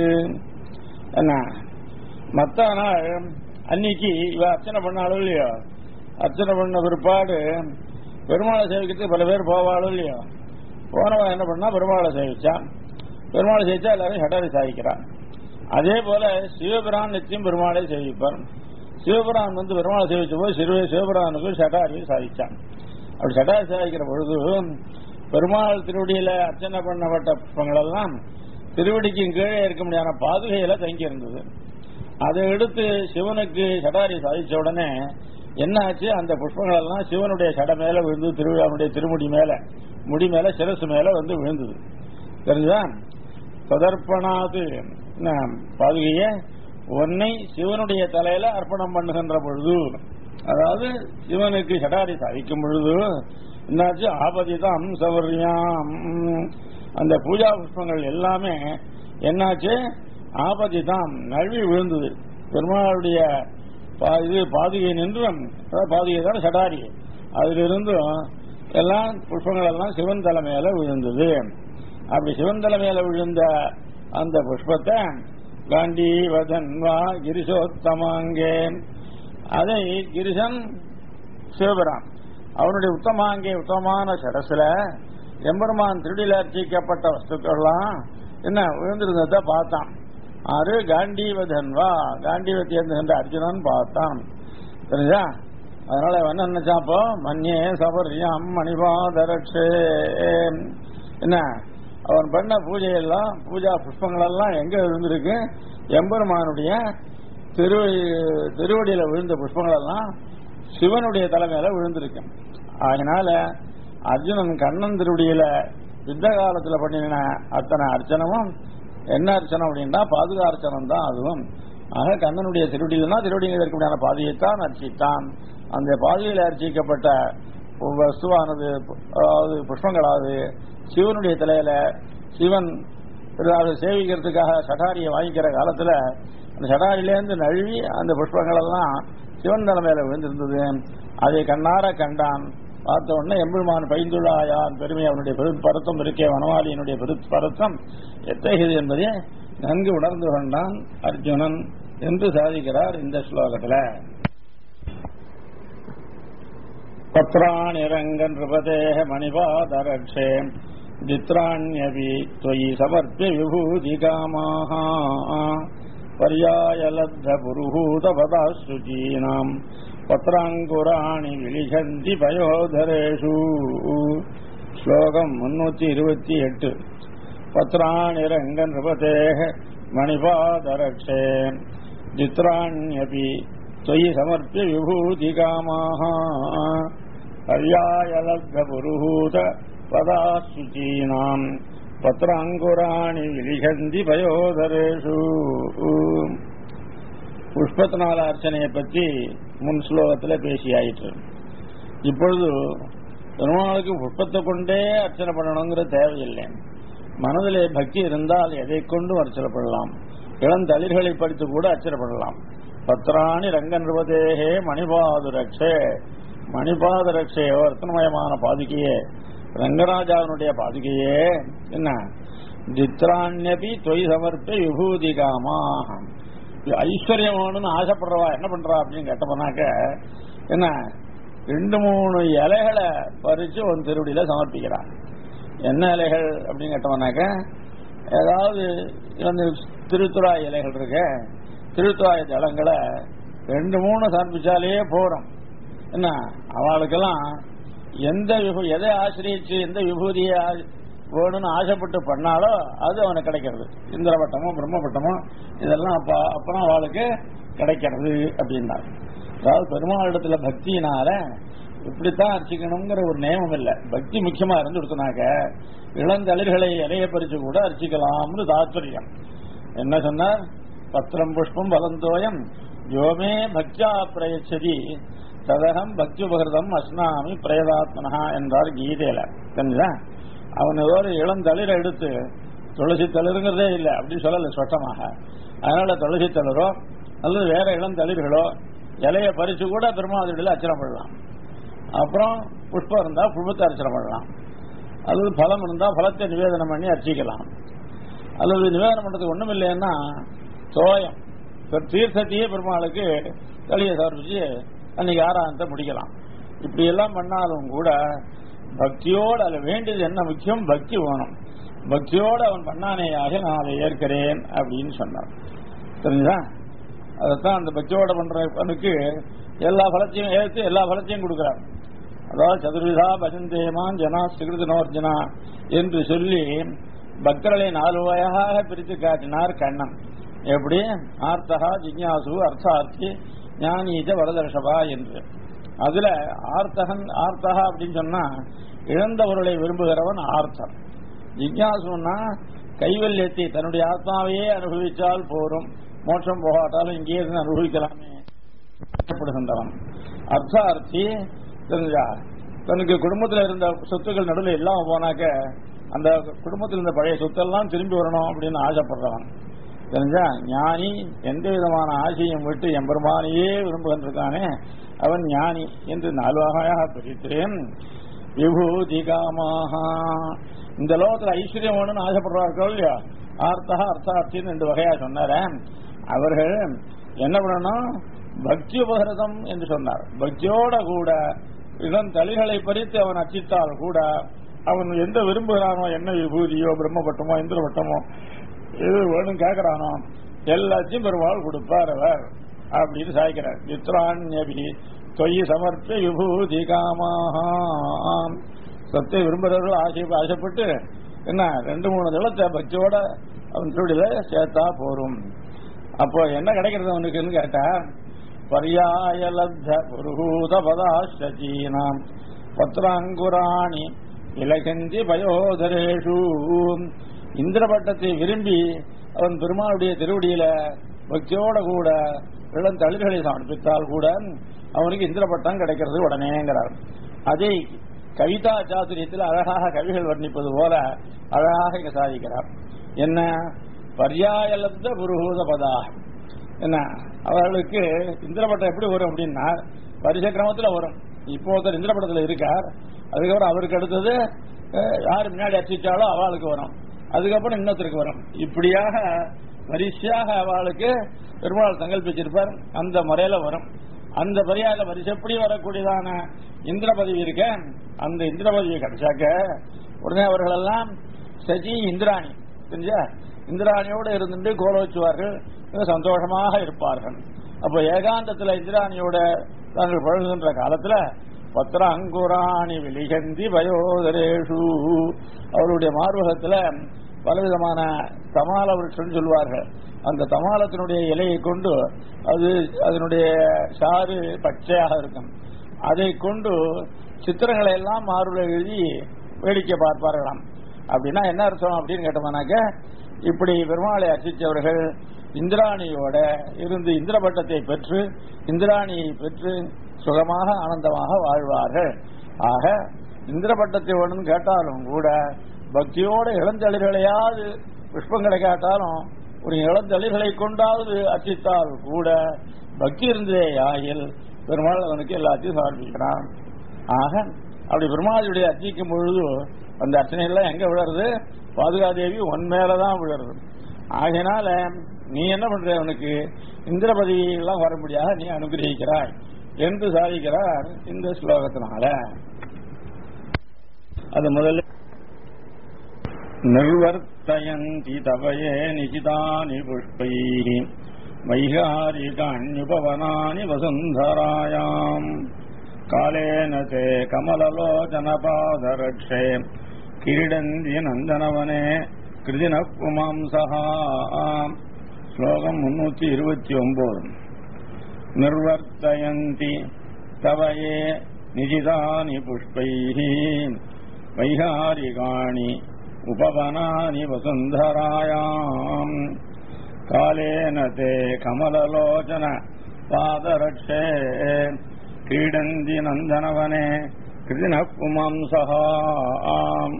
என்ன மத்த நாள் அன்னைக்கு இவ அர்ச்சனை பண்ணாலும் இல்லையோ அர்ச்சனை பண்ண பிற்பாடு பெருமாளை சேவிக்கிறதுக்கு பல பேர் போவாளும் இல்லையோ போனவன் என்ன பண்ணா பெருமாளை சேவிச்சான் பெருமாளை சேவிச்சா எல்லாரும் சட்டாரி சாதிக்கிறான் அதே போல சிவபிரான் நிச்சயம் பெருமாளை சேவிப்பார் சிவபிரான் வந்து பெருமாளை சேவிச்ச போது சிறுவை சிவபிரானுக்கு சட்டாரி சாதிச்சான் அப்படி சட்டாரி சாதிக்கிற பொழுது பெருமாள் திருவடியில அர்ச்சனை பண்ணப்பட்ட புஷ்பங்கள் எல்லாம் திருவடிக்கு கீழே இருக்க முடியாத பாதுகையில தங்கி இருந்தது அதை எடுத்து சிவனுக்கு சடாரி சாதிச்ச உடனே என்ன ஆச்சு அந்த புஷ்பங்கள் எல்லாம் சிவனுடைய சட மேல விழுந்து திருவிழாவுடைய திருமுடி மேல முடி மேல சிரசு மேல வந்து விழுந்தது தெரிஞ்சுதா பதர்ப்பணாது பாதுகைய உன்னை சிவனுடைய தலையில அர்ப்பணம் பண்ணுகின்ற பொழுது அதாவது சிவனுக்கு சடாரி சாதிக்கும் பொழுது என்னாச்சு ஆபதிதான் சௌரியாம் அந்த பூஜா புஷ்பங்கள் எல்லாமே என்னாச்சு ஆபதிதான் நழுவி விழுந்தது பெருமாளுடைய பா- இது பாதுகை நின்றும் அதாவது பாதுகை தான் சடாரி அதிலிருந்தும் எல்லாம் புஷ்பங்கள் எல்லாம் சிவன் தலைமையில விழுந்தது அப்படி சிவன் தலைமையில விழுந்த அந்த புஷ்பத்தை காண்டி வதன் வா கிரிசோத்தமாங்கே அதை கிரிசன் சிவபிரான் அவனுடைய உத்தமாங்கே உத்தமமான சடசுல எம்பெருமான் திருடியில் அர்ச்சிக்கப்பட்ட வஸ்துக்கள்லாம் என்ன விழுந்திருந்ததை பார்த்தான் ஆறு காண்டீவதன்வா காண்டீவத்தை என்ற அர்ஜுனன் பார்த்தான் தெரிஞ்சா அதனால அவன் என்ன நினைச்சாப்போ மன்யே சபரியம் மணிபாதரட்சே என்ன அவன் பண்ண பூஜையெல்லாம் பூஜா புஷ்பங்கள் எல்லாம் எங்க விழுந்திருக்கு எம்பெருமானுடைய திரு திருவடியில விழுந்த புஷ்பங்கள் எல்லாம் சிவனுடைய தலைமையில விழுந்திருக்கு அதனால அர்ஜுனன் கண்ணன் திருவடியில யுத்த காலத்துல பண்ணின அத்தனை அர்ச்சனமும் என்ன அர்ச்சனை அப்படின்னா பாதுகா அர்ச்சனம் தான் அதுவும் ஆக கண்ணனுடைய திருவடியில்னா திருவடியில் இருக்கக்கூடிய பாதையைத்தான் அர்ச்சித்தான் அந்த பாதையில் அர்ச்சிக்கப்பட்ட வஸ்துவானது அதாவது புஷ்பங்களாவது சிவனுடைய தலையில சிவன் அதை சேவிக்கிறதுக்காக சடாரியை வாங்கிக்கிற காலத்துல அந்த சடாரியிலேருந்து நழுவி அந்த புஷ்பங்கள் எல்லாம் சிவன் தலைமையில விழுந்திருந்தது அதை கண்ணார கண்டான் பார்த்த உடனே எம்பெருமான் பைந்துள்ளாயான் பெருமை அவனுடைய பெருப்பருத்தம் இருக்கே வனவாளியினுடைய பெருப்பருத்தம் எத்தகையது என்பதை நன்கு உணர்ந்து கொண்டான் அர்ஜுனன் என்று சாதிக்கிறார் இந்த ஸ்லோகத்துல பத்ராணிரங்கன் நிருபதேக மணிபாதரக்ஷே जित्राण्यपि त्वयि समर्प्य विभूतिकामाः पर्यायलब्धपुरुहूतपदाश्रुचीनाम् पत्राङ्कुराणि विलिखन्ति पयोधरेषु श्लोकम् मुन्नूति இருபத்தி எட்டு पत्राणिरङ्ग नृपतेः मणिपादरक्षे चित्राण्यपि त्वयि समर्प्य विभूतिकामाः पर्यायलब्धपुरुहूत पदाशुचीनाम् பத்ராங்குராணி விலிகந்தி பயோதரேஷு புஷ்பத்தினால அர்ச்சனையை பற்றி முன் ஸ்லோகத்தில் பேசியாயிற்று இப்பொழுது பெருமாளுக்கு புஷ்பத்தை கொண்டே அர்ச்சனை பண்ணணுங்கிற தேவையில்லை மனதிலே பக்தி இருந்தால் எதை கொண்டும் அர்ச்சனை பண்ணலாம் இளந்தளிர்களை படித்து கூட அர்ச்சனை பண்ணலாம் பத்ராணி ரங்க நிருபதேகே மணிபாது ரக்ஷே மணிபாத ரக்ஷையோ ரத்னமயமான பாதுகையே ரங்கராஜாவினுடைய பாதுகையே என்ன தித்ராண்யபி தொய் சமர்ப்ப விபூதிகாமாக ஐஸ்வர்யம் வேணும்னு ஆசைப்படுறவா என்ன பண்றா அப்படின்னு கேட்டப்பனாக்க என்ன ரெண்டு மூணு இலைகளை பறிச்சு ஒரு திருவடியில சமர்ப்பிக்கிறான் என்ன இலைகள் அப்படின்னு கேட்டோம்னாக்க ஏதாவது வந்து திருத்துறாய் இலைகள் இருக்க திருத்துறாய் தளங்களை ரெண்டு மூணு சமர்ப்பிச்சாலே போறோம் என்ன அவளுக்கெல்லாம் எந்த விபூ எதை ஆசிரியச்சு எந்த விபூதியை வேணும்னு ஆசைப்பட்டு பண்ணாலோ அது அவனுக்கு கிடைக்கிறது இந்திரபட்டமோ பிரம்மபட்டமோ இதெல்லாம் அப்ப அப்புறம் அவளுக்கு கிடைக்கிறது அப்படின்னா அதாவது பெருமாளிடத்துல பக்தியினால இப்படித்தான் அர்ச்சிக்கணுங்கிற ஒரு நியமம் இல்லை பக்தி முக்கியமா இருந்து கொடுத்தனாக்க இளந்தளிர்களை இலைய பறிச்சு கூட அர்ச்சிக்கலாம்னு தாத்பரியம் என்ன சொன்னார் பத்திரம் புஷ்பம் பலந்தோயம் யோமே பக்தியா பிரயச்சதி ததகம் பக்தி உபகிருதம் அஸ்னாமி பிரயதாத்மனா என்றார் கீதையில தெரிஞ்சா அவன் ஏதோ ஒரு இளந்தளிரை எடுத்து துளசி தளிருங்கிறதே இல்லை அப்படின்னு சொல்லல ஸ்பஷ்டமாக அதனால துளசி தளிரோ அல்லது வேற இளந்தளிர்களோ இலைய பறிச்சு கூட பெருமாதிரியில் அர்ச்சனை பண்ணலாம் அப்புறம் புஷ்பம் இருந்தா புஷ்பத்தை அர்ச்சனை பண்ணலாம் அல்லது பலம் இருந்தா பலத்தை நிவேதனம் பண்ணி அர்ச்சிக்கலாம் அல்லது நிவேதனம் பண்றதுக்கு ஒண்ணும் இல்லைன்னா தோயம் தீர்த்தத்தையே பெருமாளுக்கு களியை சமர்ப்பிச்சு அன்னைக்கு ஆராதனத்தை முடிக்கலாம் இப்படி எல்லாம் பண்ணாலும் கூட பக்தியோடு அதில் வேண்டியது என்ன முக்கியம் பக்தி வேணும் பக்தியோடு அவன் பண்ணானேயாக நான் அதை ஏற்கிறேன் அப்படின்னு சொன்னான் தெரிஞ்சுதா அதைத்தான் அந்த பக்தியோட பண்றவனுக்கு எல்லா பலத்தையும் ஏற்று எல்லா பலத்தையும் கொடுக்கிறான் அதாவது சதுர்விதா பஜந்தேமான் ஜனா சிகிருதனோர்ஜனா என்று சொல்லி பக்தர்களை நாலு வகையாக பிரித்து காட்டினார் கண்ணன் எப்படி ஆர்த்தகா ஜிக்யாசு அர்த்தார்த்தி ஞானீஜ வரதர்ஷபா என்று அதுல ஆர்த்தகன் ஆர்த்தகா அப்படின்னு சொன்னா இழந்த பொருளை விரும்புகிறவன் ஆர்த்தன் ஜிக்யாசுன்னா கைவல்யத்தை தன்னுடைய ஆத்மாவையே அனுபவிச்சால் போரும் மோட்சம் போகாட்டாலும் இங்கே இருந்து அனுபவிக்கலாமே கஷ்டப்படுகின்றவன் அர்த்தார்த்தி தெரிஞ்சா தனக்கு குடும்பத்தில் இருந்த சொத்துக்கள் நடுவில் எல்லாம் போனாக்க அந்த குடும்பத்தில் இருந்த பழைய சொத்தெல்லாம் திரும்பி வரணும் அப்படின்னு ஆசைப்படுறவன் தெரிஞ்சா ஞானி எந்த விதமான ஆசையும் விட்டு எம்பெருமானையே விரும்புகின்றிருக்கானே அவன் ஞானி என்று நாலு வகையாக பிரித்தேன் விபூதிகாமாக இந்த லோகத்தில் ஐஸ்வர்யம் வேணும்னு ஆசைப்படுறார்கள் இல்லையா ஆர்த்தா அர்த்தார்த்தின்னு ரெண்டு வகையா சொன்னார அவர்கள் என்ன பண்ணணும் பக்தி உபகிரதம் என்று சொன்னார் பக்தியோட கூட இதன் தலைகளை பறித்து அவன் அச்சித்தால் கூட அவன் எந்த விரும்புகிறானோ என்ன விபூதியோ பிரம்மபட்டமோ இந்திரபட்டமோ எது வேணும் கேட்கிறானோ எல்லாத்தையும் பெருமாள் கொடுப்பார் அவர் அப்படின்னு சாய்க்கிறார் மித்ராண்யபி தொய் சமர்ப்ப விபூதி காமாம் சொத்தை விரும்புகிறவர்கள் ஆசை ஆசைப்பட்டு என்ன ரெண்டு மூணு நிலத்தை பக்தியோட அவன் திருடியில சேர்த்தா போரும் அப்போ என்ன கிடைக்கிறது அவனுக்குன்னு கேட்டா பர்யாயலப்த புருகூத பதாசீனாம் பத்ராங்குராணி இலகந்தி பயோதரேஷு இந்திரபட்டத்தை விரும்பி அவன் பெருமாளுடைய திருவடியில பக்தியோட கூட இளம் தளிர்களை சமர்ப்பித்தால் கூட அவனுக்கு இந்திர பட்டம் கிடைக்கிறது உடனேங்கிறார் அதை கவிதா சாதுரியத்தில் அழகாக கவிகள் வர்ணிப்பது போல அழகாக இங்க சாதிக்கிறார் என்ன பர்யாயலப்த புருகூத பதா என்ன அவர்களுக்கு இந்திரபட்டம் எப்படி வரும் அப்படின்னா பரிச கிரமத்துல வரும் இப்போ ஒருத்தர் இந்திரபட்டத்தில் இருக்கார் அதுக்கப்புறம் அவருக்கு அடுத்தது அஹ், யார் முன்னாடி அர்ச்சிச்சாலோ அவளுக்கு வரும் அதுக்கப்புறம் இன்னொருத்தருக்கு வரும் இப்படியாக வரிசையாக அவளுக்கு பெருமாள் சங்கல்பிச்சிருப்பார் அந்த முறையில வரும் அந்த பரியாத வரிசைப்படி வரக்கூடியதான இந்திர பதவி இருக்க அந்த இந்திர பதவி கிடைச்சாக்க உடனே அவர்கள் எல்லாம் சஜி இந்திராணி தெரிஞ்சா இந்திராணியோடு இருந்துட்டு கோலோச்சுவார்கள் மிக சந்தோஷமாக இருப்பார்கள் அப்போ ஏகாந்தத்துல இந்திராணியோட தாங்கள் பழகுகின்ற காலத்துல பத்திர அங்குராணி விலிகந்தி பயோதரேஷு அவருடைய மார்பகத்துல பலவிதமான தமால விருட்சம் சொல்வார்கள் அந்த தமாலத்தினுடைய இலையை கொண்டு அது அதனுடைய சாறு பச்சையாக இருக்கும் அதை கொண்டு சித்திரங்களை எல்லாம் மார்பில் எழுதி வேடிக்கை பார்ப்பார்களாம் அப்படின்னா என்ன அர்த்தம் அப்படின்னு கேட்டோம்னாக்க இப்படி பெருமாளை அர்ச்சித்தவர்கள் இந்திராணியோட இருந்து இந்திர பட்டத்தை பெற்று இந்திராணியை பெற்று சுகமாக ஆனந்தமாக வாழ்வார்கள் ஆக இந்திர பட்டத்தை வேணும்னு கேட்டாலும் கூட பக்தியோட இளந்தளிர்களையாவது புஷ்பங்களை கேட்டாலும் ஒரு இளந்தளிர்களை கொண்டாவது அர்ச்சித்தால் கூட பக்தி இருந்ததே ஆகில் பெருமாள் அவனுக்கு எல்லாத்தையும் சமர்ப்பிக்கிறான் ஆக அப்படி பெருமாளுடைய அர்ச்சிக்கும் பொழுது அந்த அர்ச்சனை எல்லாம் எங்க விழறது பாதுகாதேவி உன் மேலதான் விழறது ஆகையினால நீ என்ன பண்ற அவனுக்கு இந்திரபதி எல்லாம் வரும்படியாக நீ அனுகிரகிக்கிறாய் என்று சாதிக்கிறார் இந்த ஸ்லோகத்தினால அது முதல்ல நிர்வர்த்தயந்தி தவயே நிஜிதானி புஷ்பை வைகாரிகாண்யுபவனானி வசுந்தராயாம் காலேன தே கமலலோச்சனபாதரக்ஷே கிரீடந்தி நந்தனவனே கிருதின புமாம்சா ஸ்லோகம் முன்னூத்தி இருபத்தி ஒன்பது நிர்வர்த்தயந்தி தவயே நிஜிதானி புஷ்பை வைகாரிகாணி उपवनानि वसुन्धरायाम् कालेन ते कमललोचन पादरक्षे क्रीडन्ति नन्दनवने कृतिनः पुमांसः ஆம்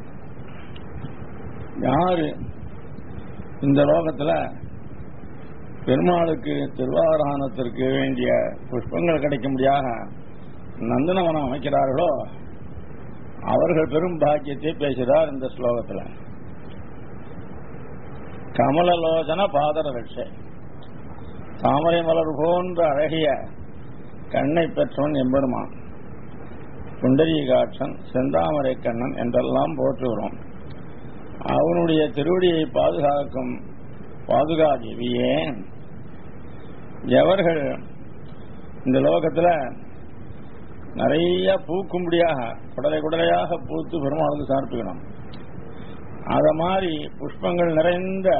யாரு இந்த லோகத்துல பெருமாளுக்கு திருவாராணத்திற்கு வேண்டிய புஷ்பங்கள் கிடைக்கும்படியாக நந்தனவனம் அமைக்கிறார்களோ அவர்கள் பெரும் பாக்கியத்தை பேசுகிறார் இந்த ஸ்லோகத்தில் கமலலோசன பாதர ரட்சை தாமரை மலர் போன்ற அழகிய கண்ணை பெற்றவன் எம்பெருமான் புண்டரீகாட்சன் செந்தாமரை கண்ணன் என்றெல்லாம் போற்றுகிறோம் அவனுடைய திருவடியை பாதுகாக்கும் பாதுகாதேவியே எவர்கள் இந்த லோகத்துல நிறைய பூக்கும்படியாக குடலை குடலையாக பூத்து பெருமாளுக்கு சமர்ப்பிக்கணும் அத மாதிரி புஷ்பங்கள் நிறைந்த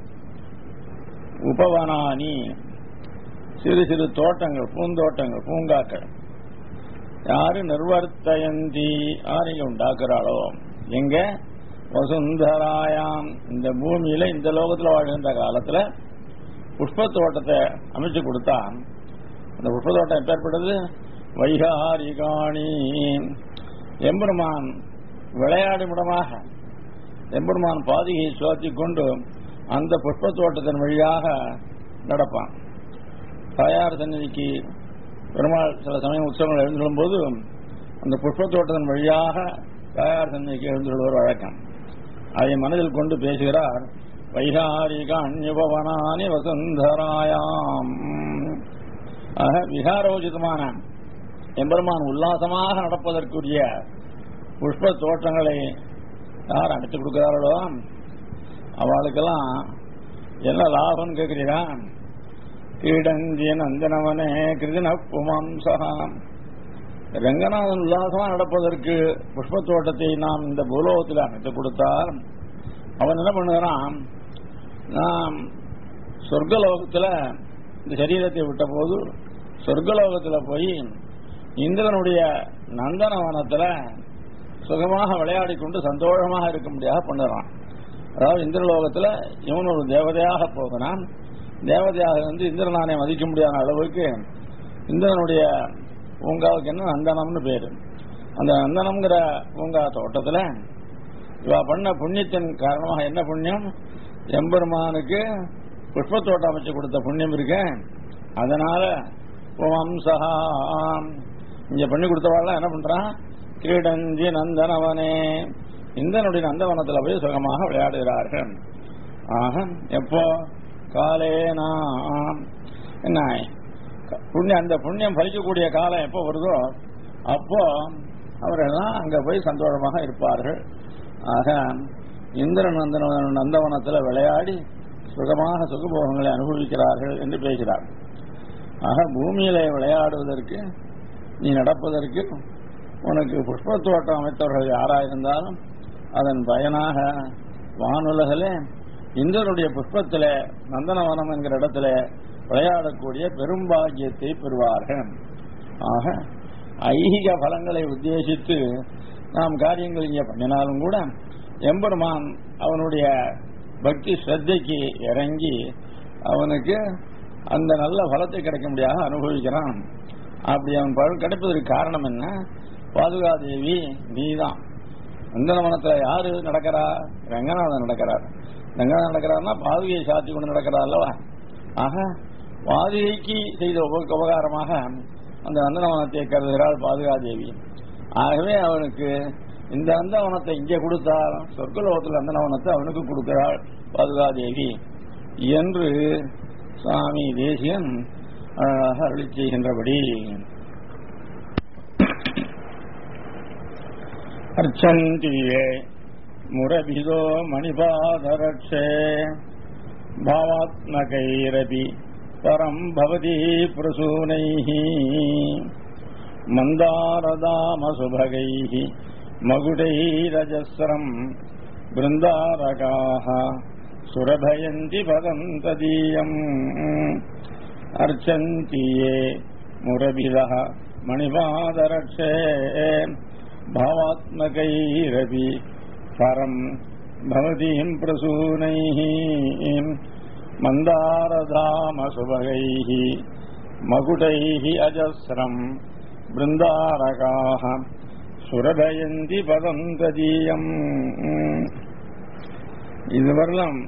உபவனானி சிறு சிறு தோட்டங்கள் பூந்தோட்டங்கள் பூங்காக்கள் யாரு நிர்வர்த்தயந்தி யார் இங்க உண்டாக்குறாளோ எங்க வசுந்தராயாம் இந்த பூமியில இந்த லோகத்துல வாழ்கின்ற காலத்துல புஷ்ப தோட்டத்தை அமைச்சு கொடுத்தா அந்த புஷ்ப தோட்டம் எப்பேற்பட்டது வைகாரிகாணி எம்பெருமான் விளையாடும் இடமாக எம்பெருமான் பாதிகையை சுவாத்தி கொண்டு அந்த புஷ்ப தோட்டத்தின் வழியாக நடப்பான் தாயார் சன்னதிக்கு பெருமாள் சில சமயம் உற்சவங்கள் எழுந்துள்ளும் போது அந்த புஷ்ப தோட்டத்தின் வழியாக தாயார் சன்னதிக்கு எழுந்துள்ளுவர் வழக்கம் அதை மனதில் கொண்டு பேசுகிறார் வைகாரிக அந்யுபவனானி வசுந்தராயாம் ஆக விகாரோஜிதமான எம்பெருமான் உல்லாசமாக நடப்பதற்குரிய புஷ்ப தோட்டங்களை யார் அமைத்து கொடுக்கிறார்களோ அவளுக்கெல்லாம் என்ன லாபம் கேட்கிறீரா கீடஞ்சி நந்தனவனே கிருதின புமாம்சகாம் ரங்கநாதன் உல்லாசமா நடப்பதற்கு புஷ்ப தோட்டத்தை நாம் இந்த பூலோகத்தில் அமைத்து கொடுத்தால் அவன் என்ன பண்ணுகிறான் நாம் சொர்க்கலோகத்தில் இந்த சரீரத்தை விட்ட போது சொர்க்கலோகத்தில் போய் இந்திரனுடைய நந்தனவனத்துல சுகமாக விளையாடி கொண்டு சந்தோஷமாக இருக்க முடியாத பண்ணுறான் அதாவது இந்திரலோகத்துல இவன் ஒரு தேவதையாக போகிறான் தேவதையாக வந்து இந்திரனானை மதிக்க முடியாத அளவுக்கு இந்திரனுடைய பூங்காவுக்கு என்ன நந்தனம்னு பேரு அந்த நந்தனம்ங்கிற பூங்கா தோட்டத்துல இவ பண்ண புண்ணியத்தின் காரணமாக என்ன புண்ணியம் எம்பெருமானுக்கு புஷ்ப தோட்டம் அமைச்சு கொடுத்த புண்ணியம் இருக்கு அதனால வம்சகா இங்க பண்ணி கொடுத்தவாள் என்ன பண்றான் கிரீடஞ்சி நந்தனவனே இந்தனுடைய நந்தவனத்துல போய் சுகமாக விளையாடுகிறார்கள் ஆக எப்போ காலேனா என்ன புண்ணியம் அந்த புண்ணியம் பலிக்கக்கூடிய காலம் எப்போ வருதோ அப்போ அவரெல்லாம் அங்க போய் சந்தோஷமாக இருப்பார்கள் ஆக இந்திரன் நந்தன நந்தவனத்தில் விளையாடி சுகமாக சுகபோகங்களை அனுபவிக்கிறார்கள் என்று பேசுகிறார் ஆக பூமியிலே விளையாடுவதற்கு நீ நடப்பதற்கு உனக்கு புஷ்ப தோட்டம் அமைத்தவர்கள் யாராயிருந்தாலும் அதன் பயனாக வானுலகிலே இந்திரனுடைய புஷ்பத்திலே நந்தனவனம் என்கிற இடத்துல விளையாடக்கூடிய பெரும்பாகியத்தை பெறுவார்கள் ஆக ஐகிக பலங்களை உத்தேசித்து நாம் காரியங்கள் இங்கே பண்ணினாலும் கூட எம்பெருமான் அவனுடைய பக்தி ஸ்ரத்தைக்கு இறங்கி அவனுக்கு அந்த நல்ல பலத்தை கிடைக்க முடியாத அனுபவிக்கிறான் அப்படி அவன் பலன் கிடைப்பதற்கு காரணம் என்ன பாதுகாதேவி நீதான் நந்தனவனத்துல யாரு நடக்கிறா ரங்கநாதன் நடக்கிறார் ரங்கநாதன் நடக்கிறார்னா பாதுகையை சாத்தி கொண்டு நடக்கிறார் அல்லவா ஆக பாதுகைக்கு செய்த உப- உபகாரமாக அந்த நந்தனவனத்தை கருதுகிறாள் பாதுகாதேவி ஆகவே அவனுக்கு இந்த நந்தவனத்தை இங்கே கொடுத்தால் சொர்க்கலோகத்தில் நந்தனவனத்தை அவனுக்கு கொடுக்கிறாள் பாதுகாதேவி என்று சுவாமி தேசியன் அழகாக அருளி செய்கின்றபடி अर्चन्तीये मुरभिदो मणिपादरक्षे भावात्मकैरपि परम् भवति प्रसूनैः मन्दारदामसुभगैः मकुटैरजस्रम् बृन्दारकाः सुरभयन्ति पदम् तदीयम् अर्चन्ति ये मुरभिदः मणिपादरक्षे भावात्मकैरपि परम् भवतीम् प्रसूनैः मन्दारधामसुभगैः मकुटैः अजस्रम् बृन्दारकाः சுரபயந்தி பதம் ததீயம் இதுவரையிலும்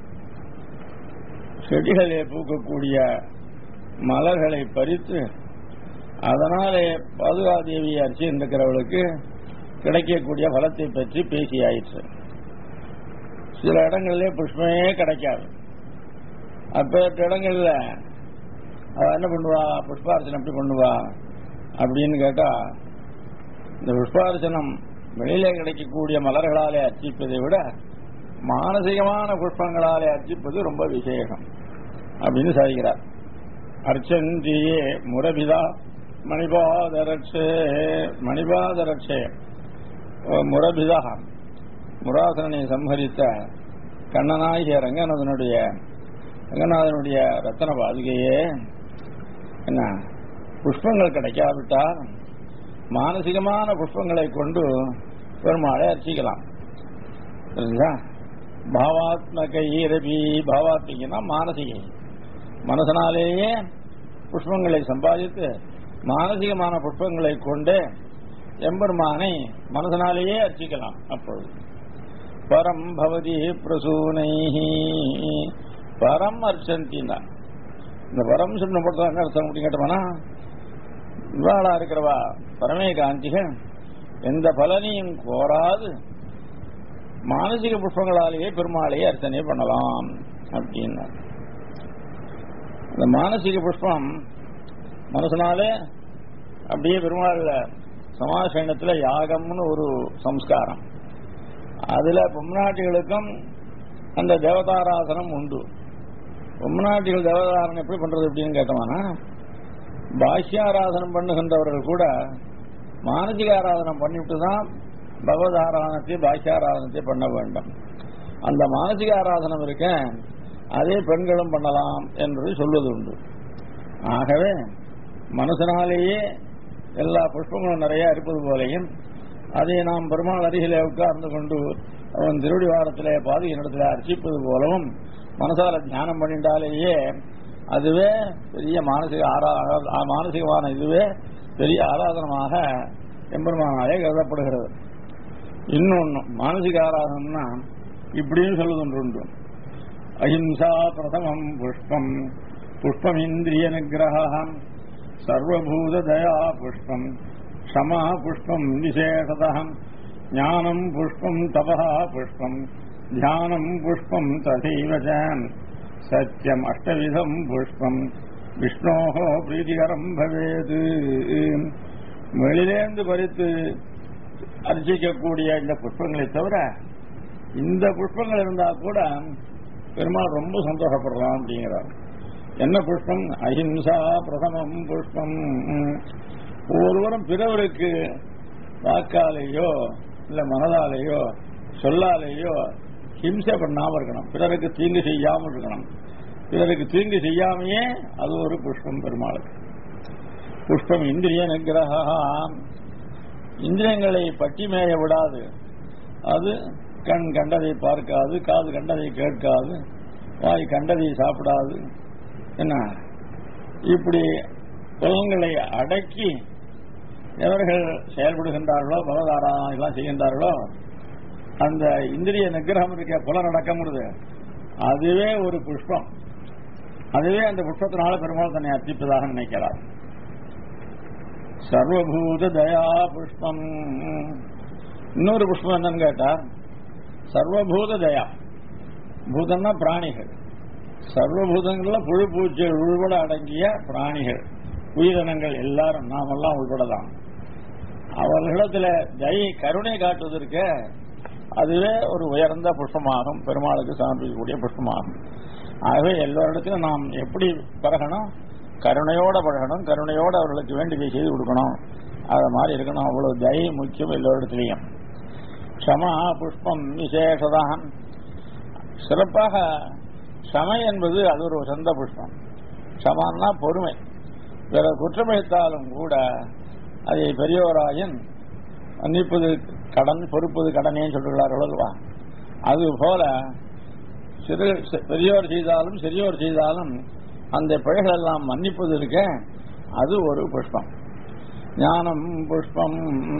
செடிகளே பூக்கக்கூடிய மலர்களை பறித்து அதனாலே பாதுகாதேவியை அர்ச்சிருக்கிறவளுக்கு கிடைக்கக்கூடிய பலத்தை பற்றி பேசியாயிற்று சில இடங்களிலே புஷ்பமே கிடைக்காது அப்பேற்ற இடங்கள்ல அவ என்ன பண்ணுவா புஷ்பார்ச்சனை எப்படி பண்ணுவா அப்படின்னு கேட்டா இந்த புஷ்பார்ச்சனம் வெளியிலே கிடைக்கக்கூடிய மலர்களாலே அர்ச்சிப்பதை விட மானசீகமான புஷ்பங்களாலே அர்ச்சிப்பது ரொம்ப விசேஷம் அப்படின்னு சாதிக்கிறார் அர்ச்சந்தியே முரபிதா மணிபாதரட்சே மணிபாதரட்சே முரபிதா முராசனை சம்ஹரித்த கண்ணனாகிய ரங்கநாதனுடைய ரங்கநாதனுடைய ரத்தன பாதுகையே என்ன புஷ்பங்கள் கிடைக்காவிட்டால் மானசிகமான புஷ்பங்களை கொண்டு பெருமாளை அர்ச்சிக்கலாம் புரியுதா பாவாத்மக ஈரபி பாவாத்மிகனா மானசிகை மனசனாலேயே புஷ்பங்களை சம்பாதித்து மானசிகமான புஷ்பங்களை கொண்டு எம்பெருமானை மனசனாலேயே அர்ச்சிக்கலாம் அப்பொழுது பரம் பவதி பிரசூனை பரம் அர்ச்சந்தினா இந்த பரம் சொல்லப்படுறது என்ன அர்த்தம் அப்படின்னு கேட்டோம்னா இவாளா இருக்கிறவா பரமே காந்திகள் எந்த பலனையும் கோராது மானசிக புஷ்பங்களாலேயே பெருமாளையே அர்ச்சனை பண்ணலாம் அப்படின்னா இந்த மானசிக புஷ்பம் மனசனாலே அப்படியே பெருமாள் சமாசயனத்துல யாகம்னு ஒரு சம்ஸ்காரம் அதுல பொம்நாட்டிகளுக்கும் அந்த தேவதாராசனம் உண்டு பொம்நாட்டிகள் தேவதாரணம் எப்படி பண்றது அப்படின்னு கேட்டோம்னா பாஷ்யாராதனம் பண்ணுகின்றவர்கள் கூட மானசிக ஆராதனம் பண்ணிவிட்டு தான் பகவத் ஆராதனத்தை பாஷ்யாராதனத்தை பண்ண வேண்டும் அந்த மானசிக ஆராதனம் இருக்க அதே பெண்களும் பண்ணலாம் என்று சொல்வது உண்டு ஆகவே மனசனாலேயே எல்லா புஷ்பங்களும் நிறைய இருப்பது போலையும் அதை நாம் பெருமாள் அருகிலே உட்கார்ந்து கொண்டு அவன் திருடி வாரத்திலே பாதுகை நடத்திலே அர்ச்சிப்பது போலவும் மனசால தியானம் பண்ணிட்டாலேயே அதுவே பெரிய மானசிக ஆரா மானசிகமான இதுவே பெரிய ஆராதனமாக எம்பெருமானாலே கருதப்படுகிறது இன்னொன்னு மானசிக ஆராதனம்னா இப்படின்னு சொல்லுது உண்டு அஹிம்சா பிரதமம் புஷ்பம் புஷ்பம் இந்திரிய நிகிரகம் சர்வபூத தயா புஷ்பம் க்ஷமா புஷ்பம் விசேஷதம் ஞானம் புஷ்பம் தபா புஷ்பம் தியானம் புஷ்பம் ததைவ ச. சத்தியம் அஷ்டவிதம் புஷ்பம் விஷ்ணோகோ பிரீதிகரம் பவேது வெளியிலேந்து பறித்து அர்ச்சிக்கக்கூடிய இந்த புஷ்பங்களை தவிர இந்த புஷ்பங்கள் இருந்தா கூட பெருமாள் ரொம்ப சந்தோஷப்படுறான் அப்படிங்கிறார் என்ன புஷ்பம் அஹிம்சா பிரதமம் புஷ்பம் ஒருவரும் பிறவருக்கு வாக்காலேயோ இல்ல மனதாலேயோ சொல்லாலேயோ ஹிம்சை பண்ணாம இருக்கணும் பிறருக்கு தீங்கு செய்யாமல் இருக்கணும் பிறருக்கு தீங்கு செய்யாமையே அது ஒரு புஷ்பம் பெருமாளுக்கு புஷ்பம் இந்திரிய நிகிரகம் இந்திரியங்களை பட்டி மேய விடாது அது கண் கண்டதை பார்க்காது காது கண்டதை கேட்காது வாய் கண்டதை சாப்பிடாது என்ன இப்படி புலன்களை அடக்கி எவர்கள் செயல்படுகின்றார்களோ பகவதாராதனைகளாம் செய்கின்றார்களோ அந்த இந்திரிய நிகிரகம் இருக்க புலனடக்கம்ங்கிறது அதுவே ஒரு புஷ்பம் அதுவே அந்த புஷ்பத்தினால பெருமாள் தன்னை அர்ப்பிப்பதாக நினைக்கிறார் சர்வபூத தயா புஷ்பம் இன்னொரு புஷ்பம் என்னன்னு கேட்டார் சர்வபூத தயா பூதம்னா பிராணிகள் சர்வபூதங்கள்ல புழு பூச்சிகள் உள்பட அடங்கிய பிராணிகள் உயிரினங்கள் எல்லாரும் நாமெல்லாம் உள்படலாம் அவர்களிடத்துல தயை கருணை காட்டுவதற்கு அதுவே ஒரு உயர்ந்த புஷ்பமாகும் பெருமாளுக்கு சமர்ப்பிக்கக்கூடிய புஷ்பமாகும் ஆகவே எல்லோரிடத்திலும் நாம் எப்படி பழகணும் கருணையோட பழகணும் கருணையோட அவர்களுக்கு வேண்டியதை செய்து கொடுக்கணும் அது மாதிரி இருக்கணும் அவ்வளவு தயை முக்கியம் எல்லோரிடத்திலையும் க்ஷமா புஷ்பம் விசேஷதான் சிறப்பாக க்ஷமை என்பது அது ஒரு சொந்த புஷ்பம் க்ஷமான்னா பொறுமை பிற குற்றமிழைத்தாலும் கூட அதை பெரியோராயன் மன்னிப்பது கடன் பொறுப்பது கடனே சொல்கிறார்கள் அல்லவா அது போல சிறு பெரியோர் செய்தாலும் சிறியோர் செய்தாலும் அந்த பிழைகள் எல்லாம் மன்னிப்பது இருக்க அது ஒரு புஷ்பம் ஞானம் புஷ்பம்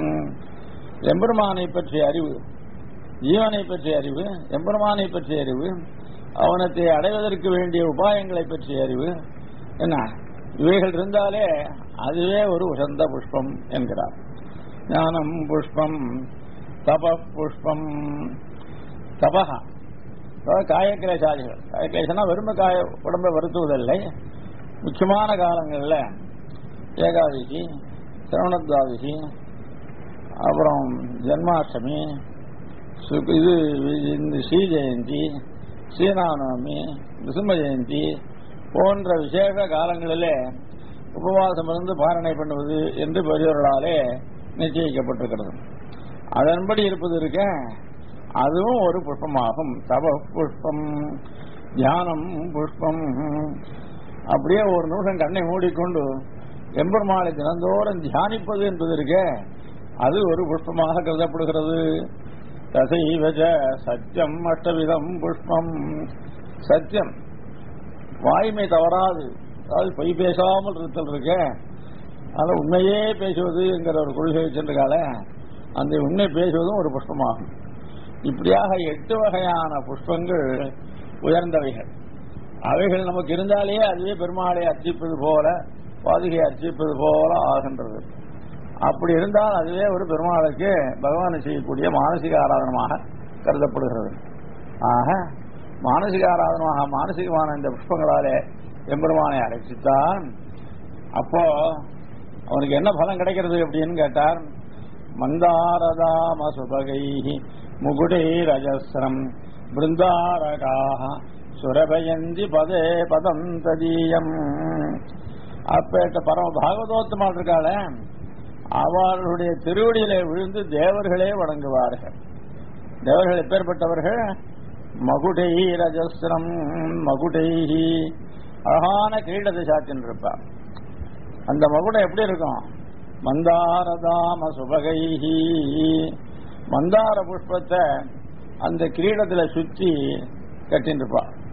எம்பெருமானை பற்றிய அறிவு ஜீவனை பற்றிய அறிவு எம்பெருமானை பற்றிய அறிவு அவனத்தை அடைவதற்கு வேண்டிய உபாயங்களை பற்றிய அறிவு என்ன இவைகள் இருந்தாலே அதுவே ஒரு உசந்த புஷ்பம் என்கிறார் ஞானம் புஷ்பம் தப புஷ்பம் தபகா காயக்கிரேசாதிகள் காயக்கிரேசனா வெறும காய உடம்பை வருத்துவதில்லை முக்கியமான காலங்களில் ஏகாதசி சிரவணத்வாதசி அப்புறம் ஜென்மாஷ்டமி சு- இது இந்த ஸ்ரீ ஜெயந்தி ஸ்ரீராமநவமி நிருசிம்ம ஜெயந்தி போன்ற விசேஷ காலங்களிலே உபவாசம் இருந்து பாரணை பண்ணுவது என்று பெரியவர்களாலே நிச்சயிக்கப்பட்டிருக்கிறது அதன்படி இருப்பது இருக்க அதுவும் ஒரு புஷ்பமாகும் தப புஷ்பம் தியானம் புஷ்பம் அப்படியே ஒரு நிமிஷம் கண்ணை மூடிக்கொண்டு எம்பெருமாளை தினந்தோறும் தியானிப்பது என்பது இருக்க அது ஒரு புஷ்பமாக கருதப்படுகிறது தசைவஜ சத்தியம் அஷ்டவிதம் புஷ்பம் சத்தியம் வாய்மை தவறாது அதாவது பொய் பேசாமல் இருத்தல் இருக்க அதனால உண்மையே பேசுவது என்கிற ஒரு கொள்கை வச்சிருக்கால அந்த உண்மை பேசுவதும் ஒரு புஷ்பமாகும் இப்படியாக எட்டு வகையான புஷ்பங்கள் உயர்ந்தவைகள் அவைகள் நமக்கு இருந்தாலே அதுவே பெருமாளை அர்ச்சிப்பது போல பாதுகையை அர்ச்சிப்பது போல ஆகின்றது அப்படி இருந்தால் அதுவே ஒரு பெருமாளுக்கு பகவானை செய்யக்கூடிய மானசிக ஆராதனமாக கருதப்படுகிறது ஆக மானசிக ஆராதனமாக மானசிகமான இந்த புஷ்பங்களாலே எம்பெருமானை அழைச்சித்தான் அப்போ அவனுக்கு என்ன பலன் கிடைக்கிறது அப்படின்னு கேட்டார் மந்தாரதாம சுபகை முகுடை ரஜஸ்ரம் பிருந்தாரகாக சுரபயந்தி பதே பதம் ததீயம் அப்பேட்ட பரம பாகவதோத்தமால் இருக்காள அவர்களுடைய திருவடியிலே விழுந்து தேவர்களே வணங்குவார்கள் தேவர்கள் எப்பேற்பட்டவர்கள் மகுடை ரஜஸ்ரம் மகுடை அழகான கிரீடத்தை சாத்தின்னு இருப்பார் அந்த மகுடம் எப்படி இருக்கும் மந்தாரதாம சுபகைஹி மந்தார புஷ்பத்தை அந்த கிரீடத்துல சுத்தி கட்டின்னு இருப்பா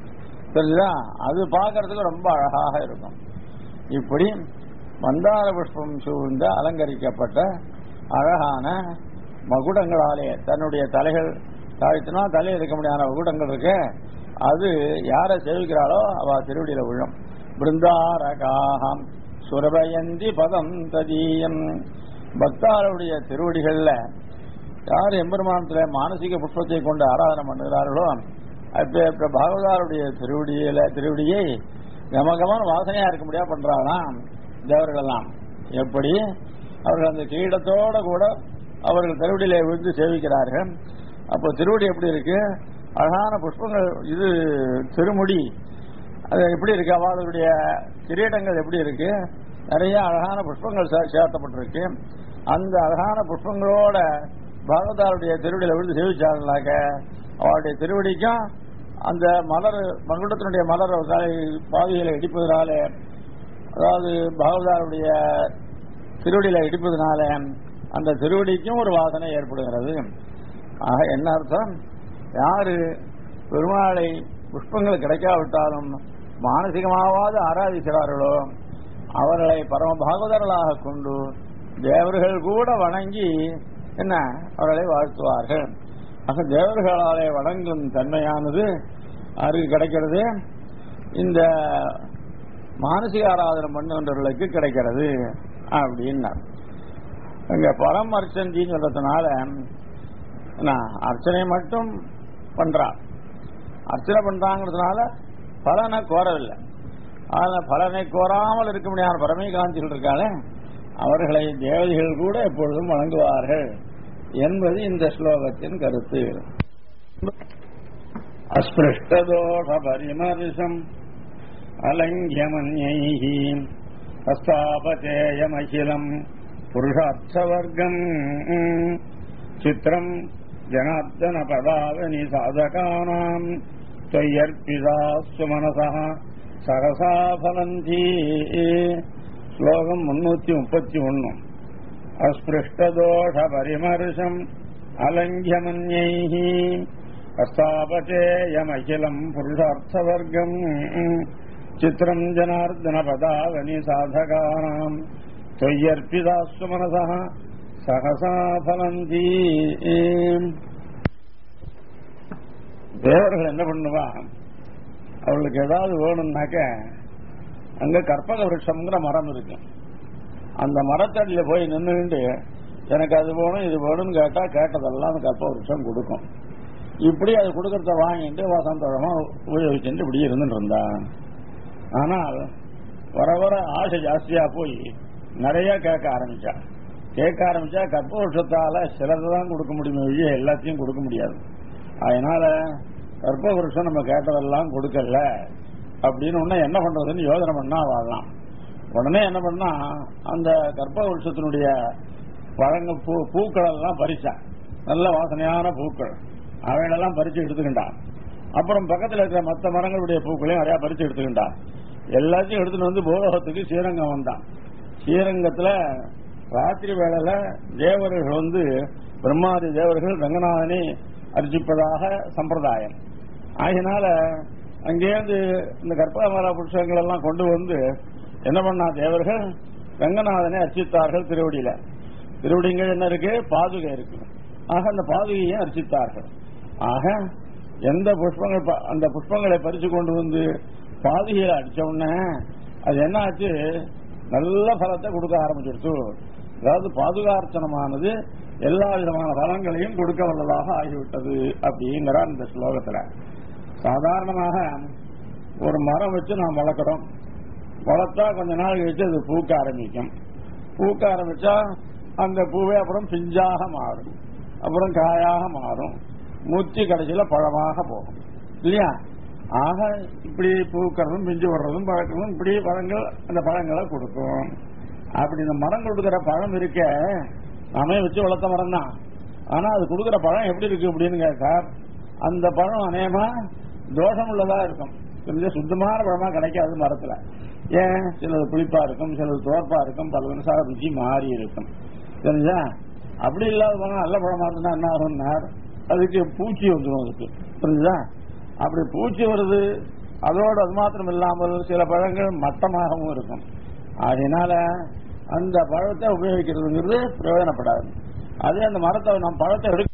தெரிஞ்சுதா அது பார்க்கறதுக்கு ரொம்ப அழகாக இருக்கும் இப்படி மந்தார புஷ்பம் சூழ்ந்த அலங்கரிக்கப்பட்ட அழகான மகுடங்களாலே தன்னுடைய தலைகள் தாழ்த்தினா தலை இருக்க முடியாத மகுடங்கள் இருக்கு அது யாரை சேவிக்கிறாளோ அவ திருவடியில விழும் பிருந்தாரகாகம் சுரபயந்தி பதம் ததீயம் பக்தாருடைய திருவடிகள்ல யார் எம்பெருமானத்துல மானசீக புஷ்பத்தை கொண்டு ஆராதனை பண்ணுகிறார்களோ அப்ப பாகவதாருடைய திருவடியில திருவடியை கமகமான வாசனையா இருக்க முடியா பண்றாங்களாம் தேவர்கள் எல்லாம் எப்படி அவர்கள் அந்த கிரீடத்தோட கூட அவர்கள் திருவடியில விழுந்து சேவிக்கிறார்கள் அப்போ திருவடி எப்படி இருக்கு அழகான புஷ்பங்கள் இது திருமுடி அது எப்படி இருக்கு அவளுடைய கிரீடங்கள் எப்படி இருக்கு நிறைய அழகான புஷ்பங்கள் சே- சேர்த்தப்பட்டிருக்கு அந்த அழகான புஷ்பங்களோட பாகவதாருடைய திருவடியில விழுந்து சேவிச்சாங்கனாக்க அவருடைய திருவடிக்கும் அந்த மலர் மகுடத்தினுடைய மலர் பாதையில இடிப்பதனால அதாவது பாகவதாருடைய திருவடியில இடிப்பதனால அந்த திருவடிக்கும் ஒரு வாசனை ஏற்படுகிறது ஆக என்ன அர்த்தம் யாரு பெருமாளை புஷ்பங்கள் கிடைக்காவிட்டாலும் மானசிகமாவது ஆராதிக்கிறார்களோ அவர்களை பரம பாகவதர்களாக கொண்டு தேவர்கள் கூட வணங்கி என்ன அவர்களை வாழ்த்துவார்கள் ஆக தேவர்களாலே வணங்கும் தன்மையானது யாருக்கு கிடைக்கிறது இந்த மானசிக ஆராதனை பண்ணுகின்றவர்களுக்கு கிடைக்கிறது அப்படின்னா இங்க பரம் அர்ச்சந்தின்னு சொல்றதுனால என்ன, அர்ச்சனை மட்டும் பண்றா அர்ச்சனை பண்றாங்கிறதுனால பலனை கோரவில்லை அதனால பலனை கோராமல் இருக்க முடியாத பரமே காந்திகள் இருக்காளே அவர்களை தேவதைகள் கூட எப்பொழுதும் வணங்குவார்கள் என்பது இந்த ஸ்லோகத்தின் கருத்து அஸ்பிருஷ்டதோஷ பரிமர்சம் அலங்கியமன்யைः ஹஸ்தாபதேயமகிலம் புருஷார்த்தவர்க்கம் சித்திரம் ஜனார்தன பதாவனி சாதகானாம் त्वय्यर्पितास्तु मनसः சகசா பலந்தி ஸ்லோகம் முன்னூத்தி முப்பத்தி ஒன்னு அஸ்பிருஷ்டதோஷ பரிமர்சம் அலங்கியமன்யைः ஹஸ்தாபதேயமகிலம் புருஷார்த்தவர்க்கம் சித்திரம் ஜனார்தன பதாவனி சாதகானாம் त्वय्यर्पितास्तु मनसः சகசா பலந்தி தேவர்கள் என்ன பண்ணுவா அவளுக்கு ஏதாவது வேணும்னாக்க அங்க கற்பக விருட்சம்ங்கிற மரம் இருக்கு அந்த மரத்தடியில போய் நின்றுட்டு எனக்கு அது வேணும் இது வேணும்னு கேட்டா கேட்டதெல்லாம் அந்த கற்பக விருட்சம் கொடுக்கும் இப்படி அது கொடுக்கறத வாங்கிட்டு வசந்தமா உபயோகிச்சுட்டு இப்படி இருந்துட்டு இருந்தான் ஆனால் வர வர ஆசை ஜாஸ்தியா போய் நிறைய கேட்க ஆரம்பிச்சா கேட்க ஆரம்பிச்சா கற்ப வருஷத்தால சிலதை தான் கொடுக்க முடியுமே ஒழிய எல்லாத்தையும் கொடுக்க முடியாது அதனால கற்ப வருஷம் நம்ம கேட்டதெல்லாம் கொடுக்கல அப்படின்னு உடனே என்ன பண்றதுன்னு யோசனை பண்ணா வாழலாம் உடனே என்ன பண்ணா அந்த கற்ப வருஷத்தினுடைய பழங்க பூ பூக்கள் எல்லாம் பறிச்சான் நல்ல வாசனையான பூக்கள் அவைகளெல்லாம் பறிச்சு எடுத்துக்கிட்டான் அப்புறம் பக்கத்துல இருக்கிற மற்ற மரங்களுடைய பூக்களையும் நிறைய பறிச்சு எடுத்துக்கிட்டான் எல்லாத்தையும் எடுத்துட்டு வந்து பூலோகத்துக்கு ஸ்ரீரங்கம் வந்தான் ஸ்ரீரங்கத்துல ராத்திரி வேளையில தேவர்கள் வந்து பிரம்மாதி தேவர்கள் ரங்கநாதனை அர்ச்சிப்பதாக சம்பிரதாயம் ஆகினால அங்கேருந்து இந்த கற்பகமர புருஷங்கள் எல்லாம் கொண்டு வந்து என்ன பண்ணா தேவர்கள் ரங்கநாதனை அர்ச்சித்தார்கள் திருவடியில திருவடிங்கள் என்ன இருக்கு பாதுகை இருக்கு ஆக அந்த பாதுகையை அர்ச்சித்தார்கள் ஆக எந்த புஷ்பங்கள் ப- அந்த புஷ்பங்களை பறிச்சு கொண்டு வந்து பாதுகையில அடிச்ச உடனே அது என்ன ஆச்சு நல்ல பலத்தை கொடுக்க ஆரம்பிச்சிருச்சு அதாவது பாதுகார்த்தனமானது எல்லா விதமான பலன்களையும் கொடுக்க வல்லதாக ஆகிவிட்டது அப்படிங்கிறார் இந்த ஸ்லோகத்துல சாதாரணமாக ஒரு மரம் வச்சு நாம் வளர்க்கிறோம் வளர்த்தா கொஞ்ச நாள் கழிச்சு அது பூக்க ஆரம்பிக்கும் பூக்க ஆரம்பிச்சா அந்த பூவே அப்புறம் பிஞ்சாக மாறும் அப்புறம் காயாக மாறும் முத்தி கடைசியில பழமாக போகும் இல்லையா ஆக இப்படி பூக்கிறதும் பிஞ்சு வர்றதும் பழக்கிறதும் இப்படி பழங்கள் அந்த பழங்களை கொடுக்கும் அப்படி இந்த மரம் கொடுக்கிற பழம் இருக்க நாமே வச்சு வளர்த்த மரம் தான் ஆனா அது கொடுக்கிற பழம் எப்படி இருக்கு அப்படின்னு கேட்டா அந்த பழம் அநேகமா தோஷம் உள்ளதா இருக்கும் கொஞ்சம் சுத்தமான பழமா கிடைக்காது மரத்துல ஏன் சிலது புளிப்பா இருக்கும் சிலது தோற்பா இருக்கும் பல நிமிஷம் ருச்சி மாறி இருக்கும் தெரிஞ்சா அப்படி இல்லாத பழம் நல்ல பழமா இருந்தா என்ன ஆகும்னா அதுக்கு பூச்சி வந்துடும் அதுக்கு புரிஞ்சுதா அப்படி பூச்சி வருது அதோடு அது மாத்திரம் இல்லாமல் சில பழங்கள் மட்டமாகவும் இருக்கும் அதனால அந்த பழத்தை உபயோகிக்கிறதுங்கிறது பிரயோஜனப்படாது அதே அந்த மரத்தை நம்ம பழத்தை எடுக்க